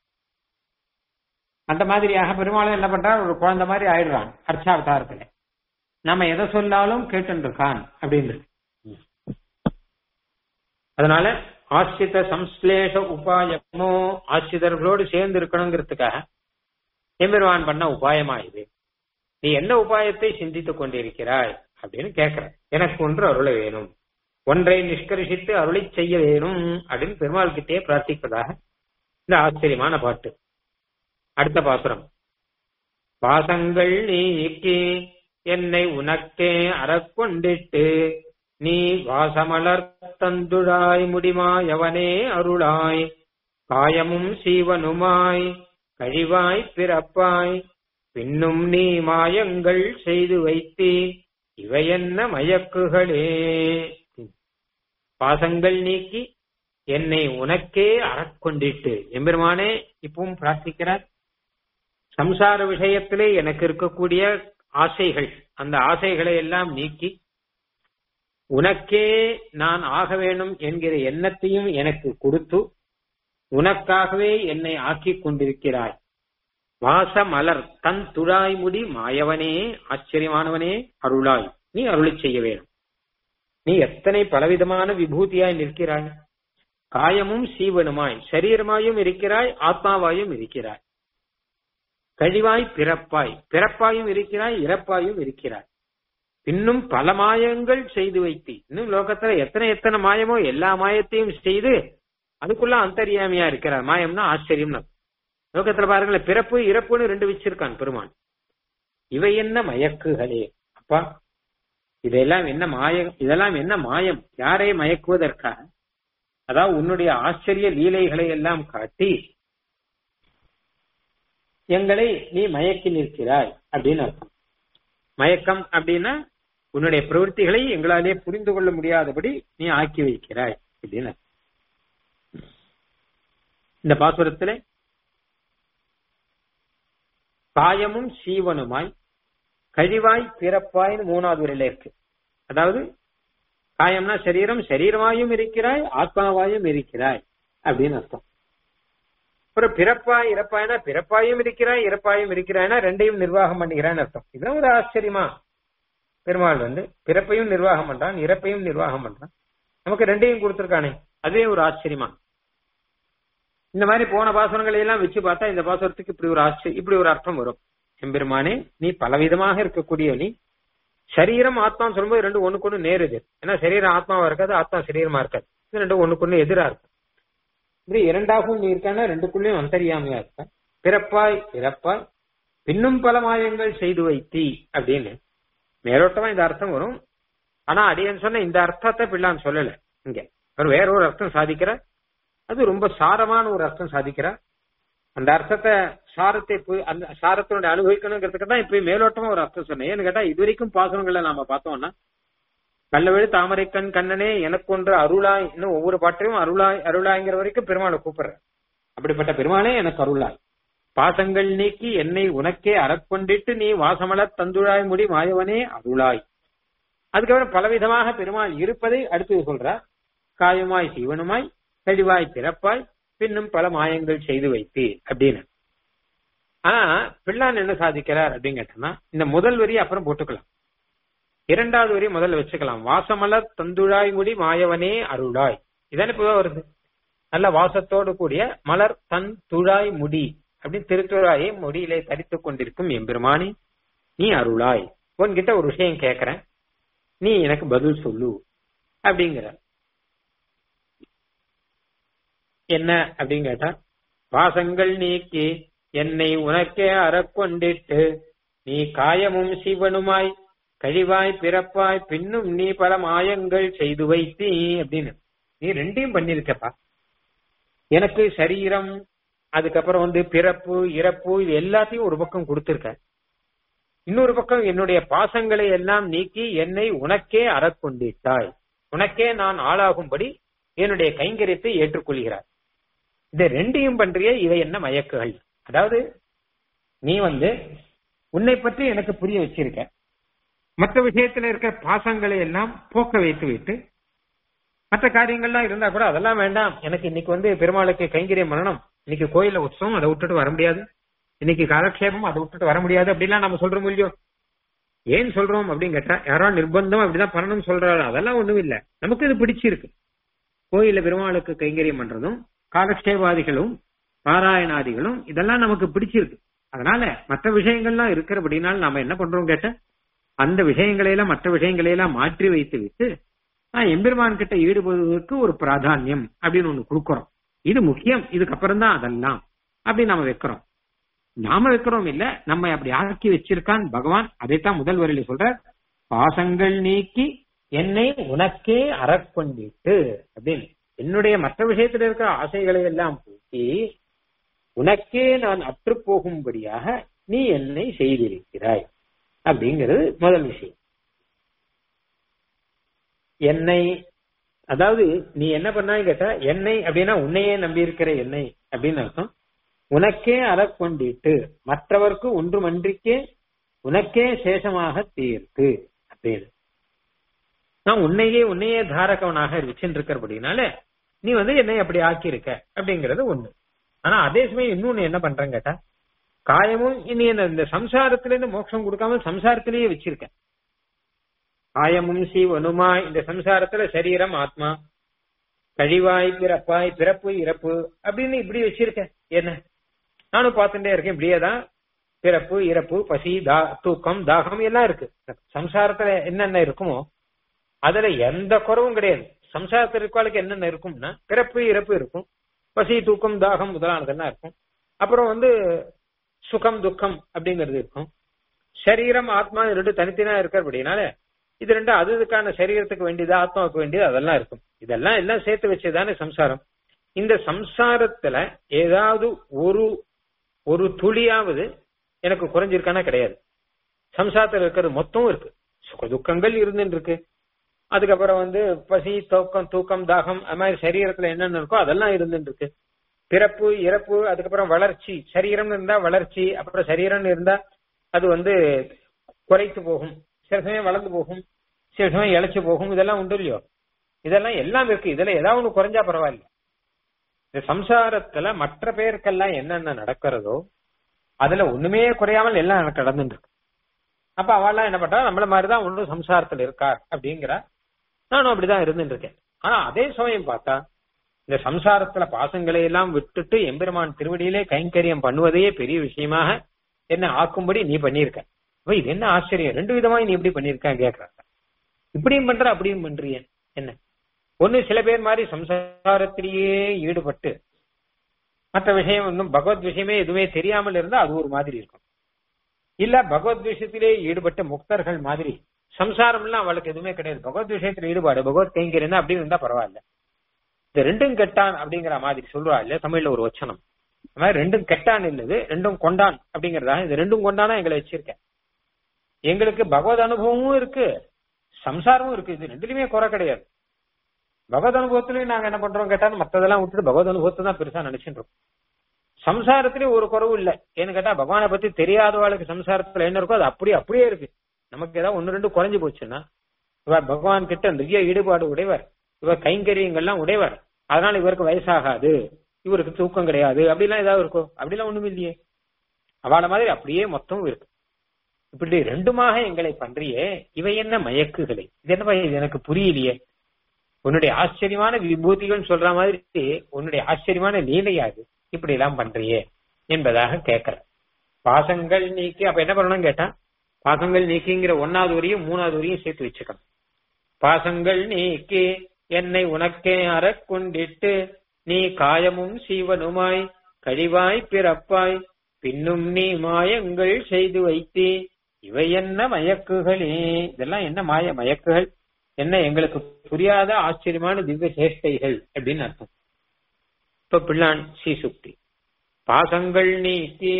அந்த மாதிரியாக பெருமாளும் என்ன பண்றார் ஒரு குழந்தை மாதிரி ஆயிடுறான் அர்ச்சாவதாரத்துல நம்ம எதை சொன்னாலும் கேட்டுருக்கான் அப்படின்னு அதனால ஆசிரித சம்ஸ்லேஷ உபாயமோ ஆசிரியர்களோடு சேர்ந்து இருக்கணுங்கிறதுக்காக எம்பெருமான் பண்ண உபாயமா இது நீ என்ன உபாயத்தை சிந்தித்துக் கொண்டிருக்கிறாய் அப்படின்னு கேட்கிற எனக்கு ஒன்று அருளை வேணும் ஒன்றை நிஷ்கரிசித்து அருளை செய்ய வேணும் அப்படின்னு பெருமாள் கிட்டே பிரார்த்திப்பதாக இந்த ஆச்சரியமான பாட்டு அடுத்த பாசுரம் பாசங்கள் நீக்கி என்னை உனக்கே அறக்கொண்டிட்டு நீ வாசமலர் தந்துழாய் முடிமாயவனே அருளாய் காயமும் சீவனுமாய் கழிவாய் பிறப்பாய் பின்னும் நீ மாயங்கள் செய்து வைத்தி இவையென்ன மயக்குகளே பாசங்கள் நீக்கி என்னை உனக்கே அறக்கொண்டிட்டு எம்பெருமானே இப்பவும் பிரார்த்திக்கிறார் சம்சார விஷயத்திலே எனக்கு இருக்கக்கூடிய ஆசைகள் அந்த ஆசைகளை எல்லாம் நீக்கி உனக்கே நான் ஆக வேண்டும் என்கிற எண்ணத்தையும் எனக்கு கொடுத்து உனக்காகவே என்னை ஆக்கிக் கொண்டிருக்கிறாய் வாச மலர் தன் துழாய் முடி மாயவனே ஆச்சரியமானவனே அருளாய் நீ அருளி செய்ய வேணும் நீ எத்தனை பலவிதமான விபூதியாய் நிற்கிறாய் காயமும் சீவனுமாய் சரீரமாயும் இருக்கிறாய் ஆத்மாவாயும் இருக்கிறாய் கழிவாய் பிறப்பாய் பிறப்பாயும் இருக்கிறாய் இறப்பாயும் இருக்கிறாய் இன்னும் பல மாயங்கள் செய்து வைத்தி இன்னும் லோகத்துல எத்தனை எத்தனை மாயமோ எல்லா மாயத்தையும் செய்து அதுக்குள்ள அந்தரியாமையா இருக்கிறார் மாயம்னா ஆச்சரியம்னா லோகத்துல பாருங்களேன் பிறப்பு இறப்புன்னு ரெண்டு வச்சிருக்கான் பெருமான் இவை என்ன மயக்குகளே அப்பா இதெல்லாம் என்ன மாயம் இதெல்லாம் என்ன மாயம் யாரை மயக்குவதற்காக அதாவது உன்னுடைய ஆச்சரிய லீலைகளை எல்லாம் காட்டி எங்களை நீ மயக்கி நிற்கிறாய் அப்படின்னு அர்த்தம் மயக்கம் அப்படின்னா உன்னுடைய பிரவൃத்திகளை எங்களாலே புரிந்து கொள்ள முடியாதபடி நீ ஆக்கி வைக்கிறாய் அப்படின்னு அர்த்தம். இந்த பாசுரத்திலே காயமும் சீவனுமாய் கழிவாய் பிறப்பாய்னு மூணாவது வரையில இருக்கு அதாவது காயம்னா சரீரம் சரீரமாயும் இருக்கிறாய் ஆத்மாவாயும் இருக்கிறாய் அப்படின்னு அர்த்தம் ஒரு பிறப்பாய் இறப்பாய்னா பிறப்பாயும் இருக்கிறாய் இறப்பாயும் இருக்கிறாய்னா ரெண்டையும் நிர்வாகம் பண்ணுகிறான்னு அர்த்தம் இதுதான் ஒரு ஆச்சரியமா பெருமாள் வந்து பிறப்பையும் நிர்வாகம் பண்றான் இறப்பையும் நிர்வாகம் பண்றான் நமக்கு ரெண்டையும் கொடுத்திருக்கானே அதுவே ஒரு ஆச்சரியமா இந்த மாதிரி போன பாசுரங்களை எல்லாம் வச்சு பார்த்தா இந்த பாசுரத்துக்கு இப்படி ஒரு ஆச்சரியம் இப்படி ஒரு அர்த்தம் வரும் எம்பெருமானே நீ பலவிதமாக இருக்கக்கூடிய நீ சரீரம் ஆத்மான்னு சொல்லும்போது ரெண்டு ஒண்ணுக்கு ஒண்ணு நேர் எதிர் ஏன்னா சரீரம் ஆத்மாவா இருக்காது ஆத்மா சரீரமா இருக்காது இது ரெண்டும் ஒண்ணுக்கு ஒண்ணு எதிரா இருக்கும் இப்படி இரண்டாகவும் நீ இருக்கானா ரெண்டுக்குள்ளயும் அந்தரியாமையா இருக்க பிறப்பாய் இறப்பாய் பின்னும் பல மாயங்கள் செய்து வைத்தி அப்படின்னு மேலோட்டமா இந்த அர்த்தம் வரும் ஆனா அடியன் சொன்ன இந்த அர்த்தத்தை பிள்ளான் சொல்லல இங்க அவர் வேற ஒரு அர்த்தம் சாதிக்கிறார் அது ரொம்ப சாரமான ஒரு அர்த்தம் சாதிக்கிறார் அந்த அர்த்தத்தை சாரத்தை போய் அந்த சாரத்தினுடைய அனுபவிக்கணுங்கிறதுக்கு தான் இப்ப மேலோட்டமா ஒரு அர்த்தம் சொன்னேன் ஏன்னு கேட்டா இது வரைக்கும் பாசனங்களை நாம பார்த்தோம்னா கள்ளவெளி தாமரை கண் கண்ணனே எனக்கு ஒன்று அருளாய் இன்னும் ஒவ்வொரு பாட்டையும் அருளாய் அருளாய்ங்கிற வரைக்கும் பெருமாளை கூப்பிடுறேன் அப்படிப்பட்ட பெருமானே எனக்கு அருளாய் பாசங்கள் நீக்கி என்னை உனக்கே அறக்கொண்டிட்டு நீ வாசமலர் தந்துழாய் முடி மாயவனே அருளாய் அதுக்கப்புறம் பலவிதமாக பெருமாள் இருப்பதை அடுத்து சொல்றார் காயமாய் சீவனுமாய் தெளிவாய் பிறப்பாய் பின்னும் பல மாயங்கள் செய்து வைத்து அப்படின்னு ஆனா பிள்ளான் என்ன சாதிக்கிறார் அப்படின்னு கேட்டோம்னா இந்த முதல் வரி அப்புறம் போட்டுக்கலாம் இரண்டாவது வரி முதல்ல வச்சுக்கலாம் வாசமலர் தந்துழாய் முடி மாயவனே அருளாய் இதானே இப்போ வருது நல்ல வாசத்தோடு கூடிய மலர் தன் துழாய் முடி அப்படின்னு திருத்துழாயை முடியிலே தரித்துக் கொண்டிருக்கும் எம்பெருமானி நீ அருளாய் உன்கிட்ட ஒரு விஷயம் கேக்குறேன் நீ எனக்கு பதில் சொல்லு அப்படிங்கிற என்ன அப்படின்னு கேட்டா பாசங்கள் நீக்கி என்னை உனக்கே அறக்கொண்டிட்டு நீ காயமும் சிவனுமாய் கழிவாய் பிறப்பாய் பின்னும் நீ பல மாயங்கள் செய்து வைத்தீ அப்படின்னு நீ ரெண்டையும் பண்ணிருக்கப்பா எனக்கு சரீரம் அதுக்கப்புறம் வந்து பிறப்பு இறப்பு இது எல்லாத்தையும் ஒரு பக்கம் கொடுத்திருக்க இன்னொரு பக்கம் என்னுடைய பாசங்களை எல்லாம் நீக்கி என்னை உனக்கே அறக்கொண்டிட்டாய் உனக்கே நான் ஆளாகும்படி என்னுடைய கைங்கரியத்தை ஏற்றுக்கொள்கிறாய் இதை ரெண்டையும் பண்றிய இவை என்ன மயக்குகள் அதாவது நீ வந்து உன்னை பற்றி எனக்கு புரிய வச்சிருக்க மற்ற விஷயத்துல இருக்க பாசங்களை எல்லாம் போக்க வைத்து விட்டு மற்ற காரியங்கள்லாம் இருந்தா கூட அதெல்லாம் வேண்டாம் எனக்கு இன்னைக்கு வந்து பெருமாளுக்கு கைங்கரியம் பண்ணணும் இன்னைக்கு கோயில உற்சவம் அதை விட்டுட்டு வர முடியாது இன்னைக்கு காலக்ஷேபம் அதை விட்டுட்டு வர முடியாது அப்படிலாம் நம்ம சொல்றோம் இல்லையோ ஏன் சொல்றோம் அப்படின்னு கேட்டா யாரோ நிர்பந்தம் அப்படிதான் பண்ணணும்னு சொல்றாரு அதெல்லாம் ஒண்ணும் இல்ல நமக்கு இது பிடிச்சிருக்கு கோயில பெருமாளுக்கு கைங்கரியம் பண்றதும் காலக்ஷேபாதிகளும் பாராயணாதிகளும் இதெல்லாம் நமக்கு பிடிச்சிருக்கு அதனால மற்ற விஷயங்கள்லாம் இருக்கிறபடினால நாம என்ன பண்றோம் கேட்ட அந்த விஷயங்களையெல்லாம் மற்ற விஷயங்களையெல்லாம் மாற்றி வைத்து விட்டு நான் எம்பெருமான் கிட்ட ஈடுபடுவதற்கு ஒரு பிராதானியம் அப்படின்னு ஒண்ணு கொடுக்கறோம் இது முக்கியம் இதுக்கப்புறம் தான் அதெல்லாம் அப்படி நாம வைக்கிறோம் நாம வைக்கிறோம் இல்ல நம்ம அப்படி ஆக்கி வச்சிருக்கான் பகவான் அதைத்தான் முதல் வரையில சொல்ற பாசங்கள் நீக்கி என்னை உனக்கே அறக்கொண்டிட்டு அப்படின்னு என்னுடைய மற்ற விஷயத்துல இருக்கிற ஆசைகளை எல்லாம் போக்கி உனக்கே நான் அற்று போகும்படியாக நீ என்னை செய்திருக்கிறாய் அப்படிங்கிறது முதல் விஷயம் என்னை அதாவது நீ என்ன பண்ணான்னு கேட்டா என்னை அப்படின்னா உன்னையே நம்பி இருக்கிற என்னை அப்படின்னு அர்த்தம் உனக்கே அறக்கொண்டிட்டு மற்றவர்க்கு ஒன்றுமன்றிக்கே உனக்கே சேஷமாக தீர்த்து அப்படின்னு நான் உன்னையே உன்னையே தாரகவனாக வச்சுருக்கிறபடினால நீ வந்து என்னை அப்படி ஆக்கியிருக்க அப்படிங்கறது ஒண்ணு ஆனா அதே சமயம் இன்னொன்னு என்ன பண்றேன் கேட்டா காயமும் இனி என்ன இந்த சம்சாரத்துல இருந்து மோட்சம் கொடுக்காம சம்சாரத்திலேயே வச்சிருக்கேன் காயமும் சீவனுமா இந்த சம்சாரத்துல சரீரம் ஆத்மா கழிவாய் பிறப்பாய் பிறப்பு இறப்பு அப்படின்னு இப்படி வச்சிருக்கேன் என்ன நானும் பார்த்துட்டே இருக்கேன் இப்படியேதான் பிறப்பு இறப்பு பசி தா தூக்கம் தாகம் எல்லாம் இருக்கு சம்சாரத்துல என்னென்ன இருக்குமோ அதுல எந்த குறவும் கிடையாது சம்சாரத்தில் இருக்கவாளுக்கு என்னென்ன இருக்கும்னா பிறப்பு இறப்பு இருக்கும் பசி தூக்கம் தாகம் முதலானதெல்லாம் இருக்கும் அப்புறம் வந்து சுகம் துக்கம் அப்படிங்கிறது இருக்கும் சரீரம் ஆத்மா இது ரெண்டு தனித்தனியா இருக்கிறபடினால இது ரெண்டு அது இதுக்கான சரீரத்துக்கு வேண்டியது ஆத்மாவுக்கு வேண்டியது அதெல்லாம் இருக்கும் இதெல்லாம் எல்லாம் சேர்த்து வச்சதுதானே சம்சாரம் இந்த சம்சாரத்துல ஏதாவது ஒரு ஒரு துளியாவது எனக்கு குறைஞ்சிருக்கானா கிடையாது சம்சாரத்துல இருக்கிறது மொத்தம் இருக்கு சுக துக்கங்கள் இருந்துட்டு இருக்கு அதுக்கப்புறம் வந்து பசி தூக்கம் தூக்கம் தாகம் அது மாதிரி சரீரத்துல என்னென்ன இருக்கோ அதெல்லாம் இருந்துட்டு இருக்கு பிறப்பு இறப்பு அதுக்கப்புறம் வளர்ச்சி சரீரம் இருந்தா வளர்ச்சி அப்புறம் சரீரம் இருந்தா அது வந்து குறைத்து போகும் சில சமயம் வளர்ந்து போகும் சில சமயம் இழைச்சு போகும் இதெல்லாம் உண்டு இல்லையோ இதெல்லாம் எல்லாம் இருக்கு இதுல ஏதாவது ஒண்ணு குறைஞ்சா பரவாயில்ல இந்த சம்சாரத்துல மற்ற பேருக்கெல்லாம் என்னென்ன நடக்கிறதோ அதுல ஒண்ணுமே குறையாமல் எல்லாம் எனக்கு நடந்துட்டு இருக்கு அப்ப அவெல்லாம் என்ன பண்றா நம்மள மாதிரிதான் ஒன்றும் சம்சாரத்துல இருக்கார் அப்படிங்கிறா நானும் அப்படிதான் இருந்துட்டு இருக்கேன் ஆனா அதே சமயம் பார்த்தா இந்த சம்சாரத்துல பாசங்களை எல்லாம் விட்டுட்டு எம்பெருமான் திருவடியிலே கைங்கரியம் பண்ணுவதையே பெரிய விஷயமாக என்ன ஆக்கும்படி நீ பண்ணியிருக்க அப்ப இது என்ன ஆச்சரியம் ரெண்டு விதமா நீ எப்படி பண்ணிருக்க கேக்குறாங்க இப்படியும் பண்ற அப்படியும் பண்றிய என்ன ஒண்ணு சில பேர் மாதிரி சம்சாரத்திலேயே ஈடுபட்டு மற்ற விஷயம் ஒன்றும் பகவத் விஷயமே எதுவுமே தெரியாமல் இருந்தா அது ஒரு மாதிரி இருக்கும் இல்ல பகவத் விஷயத்திலே ஈடுபட்ட முக்தர்கள் மாதிரி சம்சாரம்லாம் அவளுக்கு எதுவுமே கிடையாது பகவத் விஷயத்துல ஈடுபாடு பகவத் கைங்கரியம் அப்படி இருந்தா பரவாயில்ல இந்த ரெண்டும் கெட்டான் அப்படிங்கிற மாதிரி சொல்றா இல்ல தமிழ்ல ஒரு வச்சனம் இந்த மாதிரி ரெண்டும் கெட்டான் இல்லது ரெண்டும் கொண்டான் அப்படிங்கறதா இது ரெண்டும் கொண்டானா எங்களை வச்சிருக்கேன் எங்களுக்கு பகவத் அனுபவமும் இருக்கு சம்சாரமும் இருக்கு இது ரெண்டுலயுமே குறை கிடையாது பகவத் அனுபவத்திலயும் நாங்க என்ன பண்றோம் கேட்டாலும் மத்ததெல்லாம் விட்டுட்டு பகவத் அனுபவத்தை தான் பெருசா நினைச்சுட்டு இருக்கோம் சம்சாரத்திலே ஒரு குறவு இல்ல ஏன்னு கேட்டா பகவானை பத்தி தெரியாதவாளுக்கு சம்சாரத்துல என்ன இருக்கோ அது அப்படியே அப்படியே இருக்கு நமக்கு ஏதாவது ஒன்னு ரெண்டு குறைஞ்சு போச்சுன்னா இவர் பகவான் கிட்ட நிறைய ஈடுபாடு உடையவர் இவர் கைங்கரியங்கள்லாம் உடையவர் அதனால இவருக்கு வயசாகாது இவருக்கு தூக்கம் கிடையாது அப்படிலாம் ஏதாவது இருக்கோ அப்படிலாம் ஒண்ணும் இல்லையே அவள மாதிரி அப்படியே மொத்தம் இருக்கு இப்படி ரெண்டுமாக எங்களை பண்றியே இவை என்ன மயக்குகளை இது என்னப்பா இது எனக்கு புரியலையே உன்னுடைய ஆச்சரியமான விபூதிகள் சொல்ற மாதிரி உன்னுடைய ஆச்சரியமான லீலையாது இப்படி எல்லாம் பண்றியே என்பதாக கேட்கிற பாசங்கள் நீக்கி அப்ப என்ன பண்ணணும் கேட்டா பாசங்கள் நீக்கிங்கிற ஒன்னாவது வரையும் மூணாவது வரையும் சேர்த்து வச்சுக்கணும் பாசங்கள் நீக்கி என்னை உனக்கே அறக்கொண்டிட்டு நீ காயமும் சீவனுமாய் கழிவாய் பிறப்பாய் பின்னும் நீ மாயங்கள் செய்து வைத்தே இவை என்ன மயக்குகளே இதெல்லாம் என்ன மாய மயக்குகள் என்ன எங்களுக்கு புரியாத ஆச்சரியமான திவ்ய சேஷ்டைகள் அப்படின்னு அர்த்தம் இப்ப பிள்ளான் சீசுக்தி பாசங்கள் நீக்கி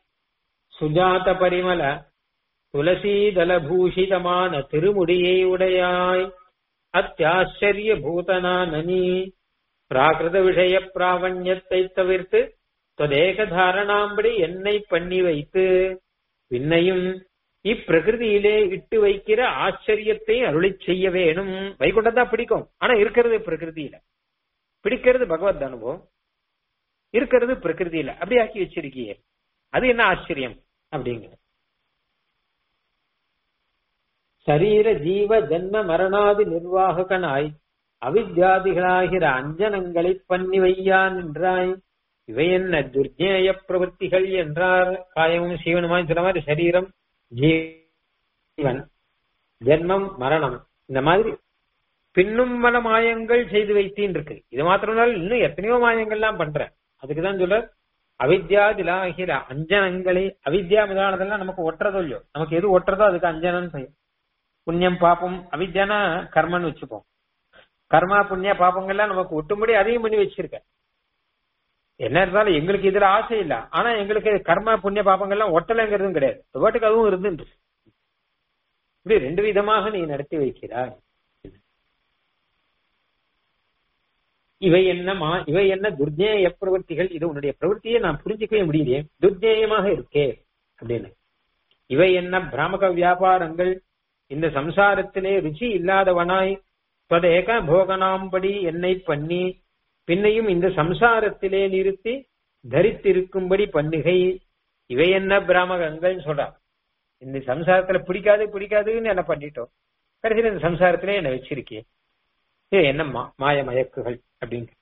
சுஜாத பரிமள துளசீதல பூஷிதமான திருமுடியை உடையாய் அத்தியாச்சரிய பூதனானி பிராகிருத விஷய பிராவண்யத்தை தவிர்த்து தொதேக தாரணாம்படி என்னை பண்ணி வைத்து பின்னையும் இப்பிரகிருதியிலே இட்டு வைக்கிற ஆச்சரியத்தை அருளி செய்ய வேணும் வைகுண்டதான் பிடிக்கும் ஆனா இருக்கிறது பிரகிருதியில பிடிக்கிறது பகவத் அனுபவம் இருக்கிறது பிரகிருதியில அப்படி ஆக்கி வச்சிருக்கியே அது என்ன ஆச்சரியம் அப்படிங்கிற சரீர ஜீவ ஜன்ம மரணாதி நிர்வாககனாய் அவித்யாதிகளாகிற அஞ்சனங்களை பண்ணி வையான் என்றாய் இவை என்ன துர்ஜேய பிரவൃத்திகள் என்றார் காயமும் சீவனுமாய் சொல்ல மாதிரி சரீரம் ஜீவன் ஜென்மம் மரணம் இந்த மாதிரி பின்னும் பல மாயங்கள் செய்து வைத்தீன் இருக்கு இது மாத்திரம் இன்னும் எத்தனையோ மாயங்கள்லாம் பண்ற அதுக்குதான் சொல்ற அவித்யாதிலாகிற அஞ்சனங்களை அவித்யா முதலானதெல்லாம் நமக்கு ஒட்டுறதோ இல்லையோ நமக்கு எது ஒட்டுறதோ அதுக்கு அஞ்சனன்னு பெயர் புண்ணியம் பாப்பம் அவித்யானா கர்மன்னு வச்சுப்போம் கர்மா புண்ணிய பாப்பங்கள்லாம் நமக்கு ஒட்டும்படி அதையும் பண்ணி வச்சிருக்க என்ன இருந்தாலும் எங்களுக்கு இதுல ஆசை இல்ல ஆனா எங்களுக்கு கர்ம புண்ணிய பாப்பங்கள்லாம் ஒட்டலைங்கிறதும் கிடையாது பாட்டுக்கு அதுவும் இருந்துட்டு இப்படி ரெண்டு விதமாக நீ நடத்தி வைக்கிறாய் இவை என்னமா இவை என்ன துர்ஜேய பிரவൃத்திகள் இது உன்னுடைய பிரவൃத்தியை நான் புரிஞ்சுக்கவே முடியலையே துர்ஜேயமாக இருக்கே அப்படின்னு இவை என்ன பிராமக வியாபாரங்கள் இந்த சம்சாரத்திலே ருச்சி இல்லாதவனாய் ஏக போகனாம்படி என்னை பண்ணி பின்னையும் இந்த சம்சாரத்திலே நிறுத்தி தரித்திருக்கும்படி பண்ணுகை இவை என்ன பிராமகங்கள் சொல்றா இந்த சம்சாரத்துல பிடிக்காது பிடிக்காதுன்னு என்ன பண்ணிட்டோம் கடைசியில் இந்த சம்சாரத்திலே என்ன வச்சிருக்கேன் இது என்ன மாய மயக்குகள் அப்படின்னு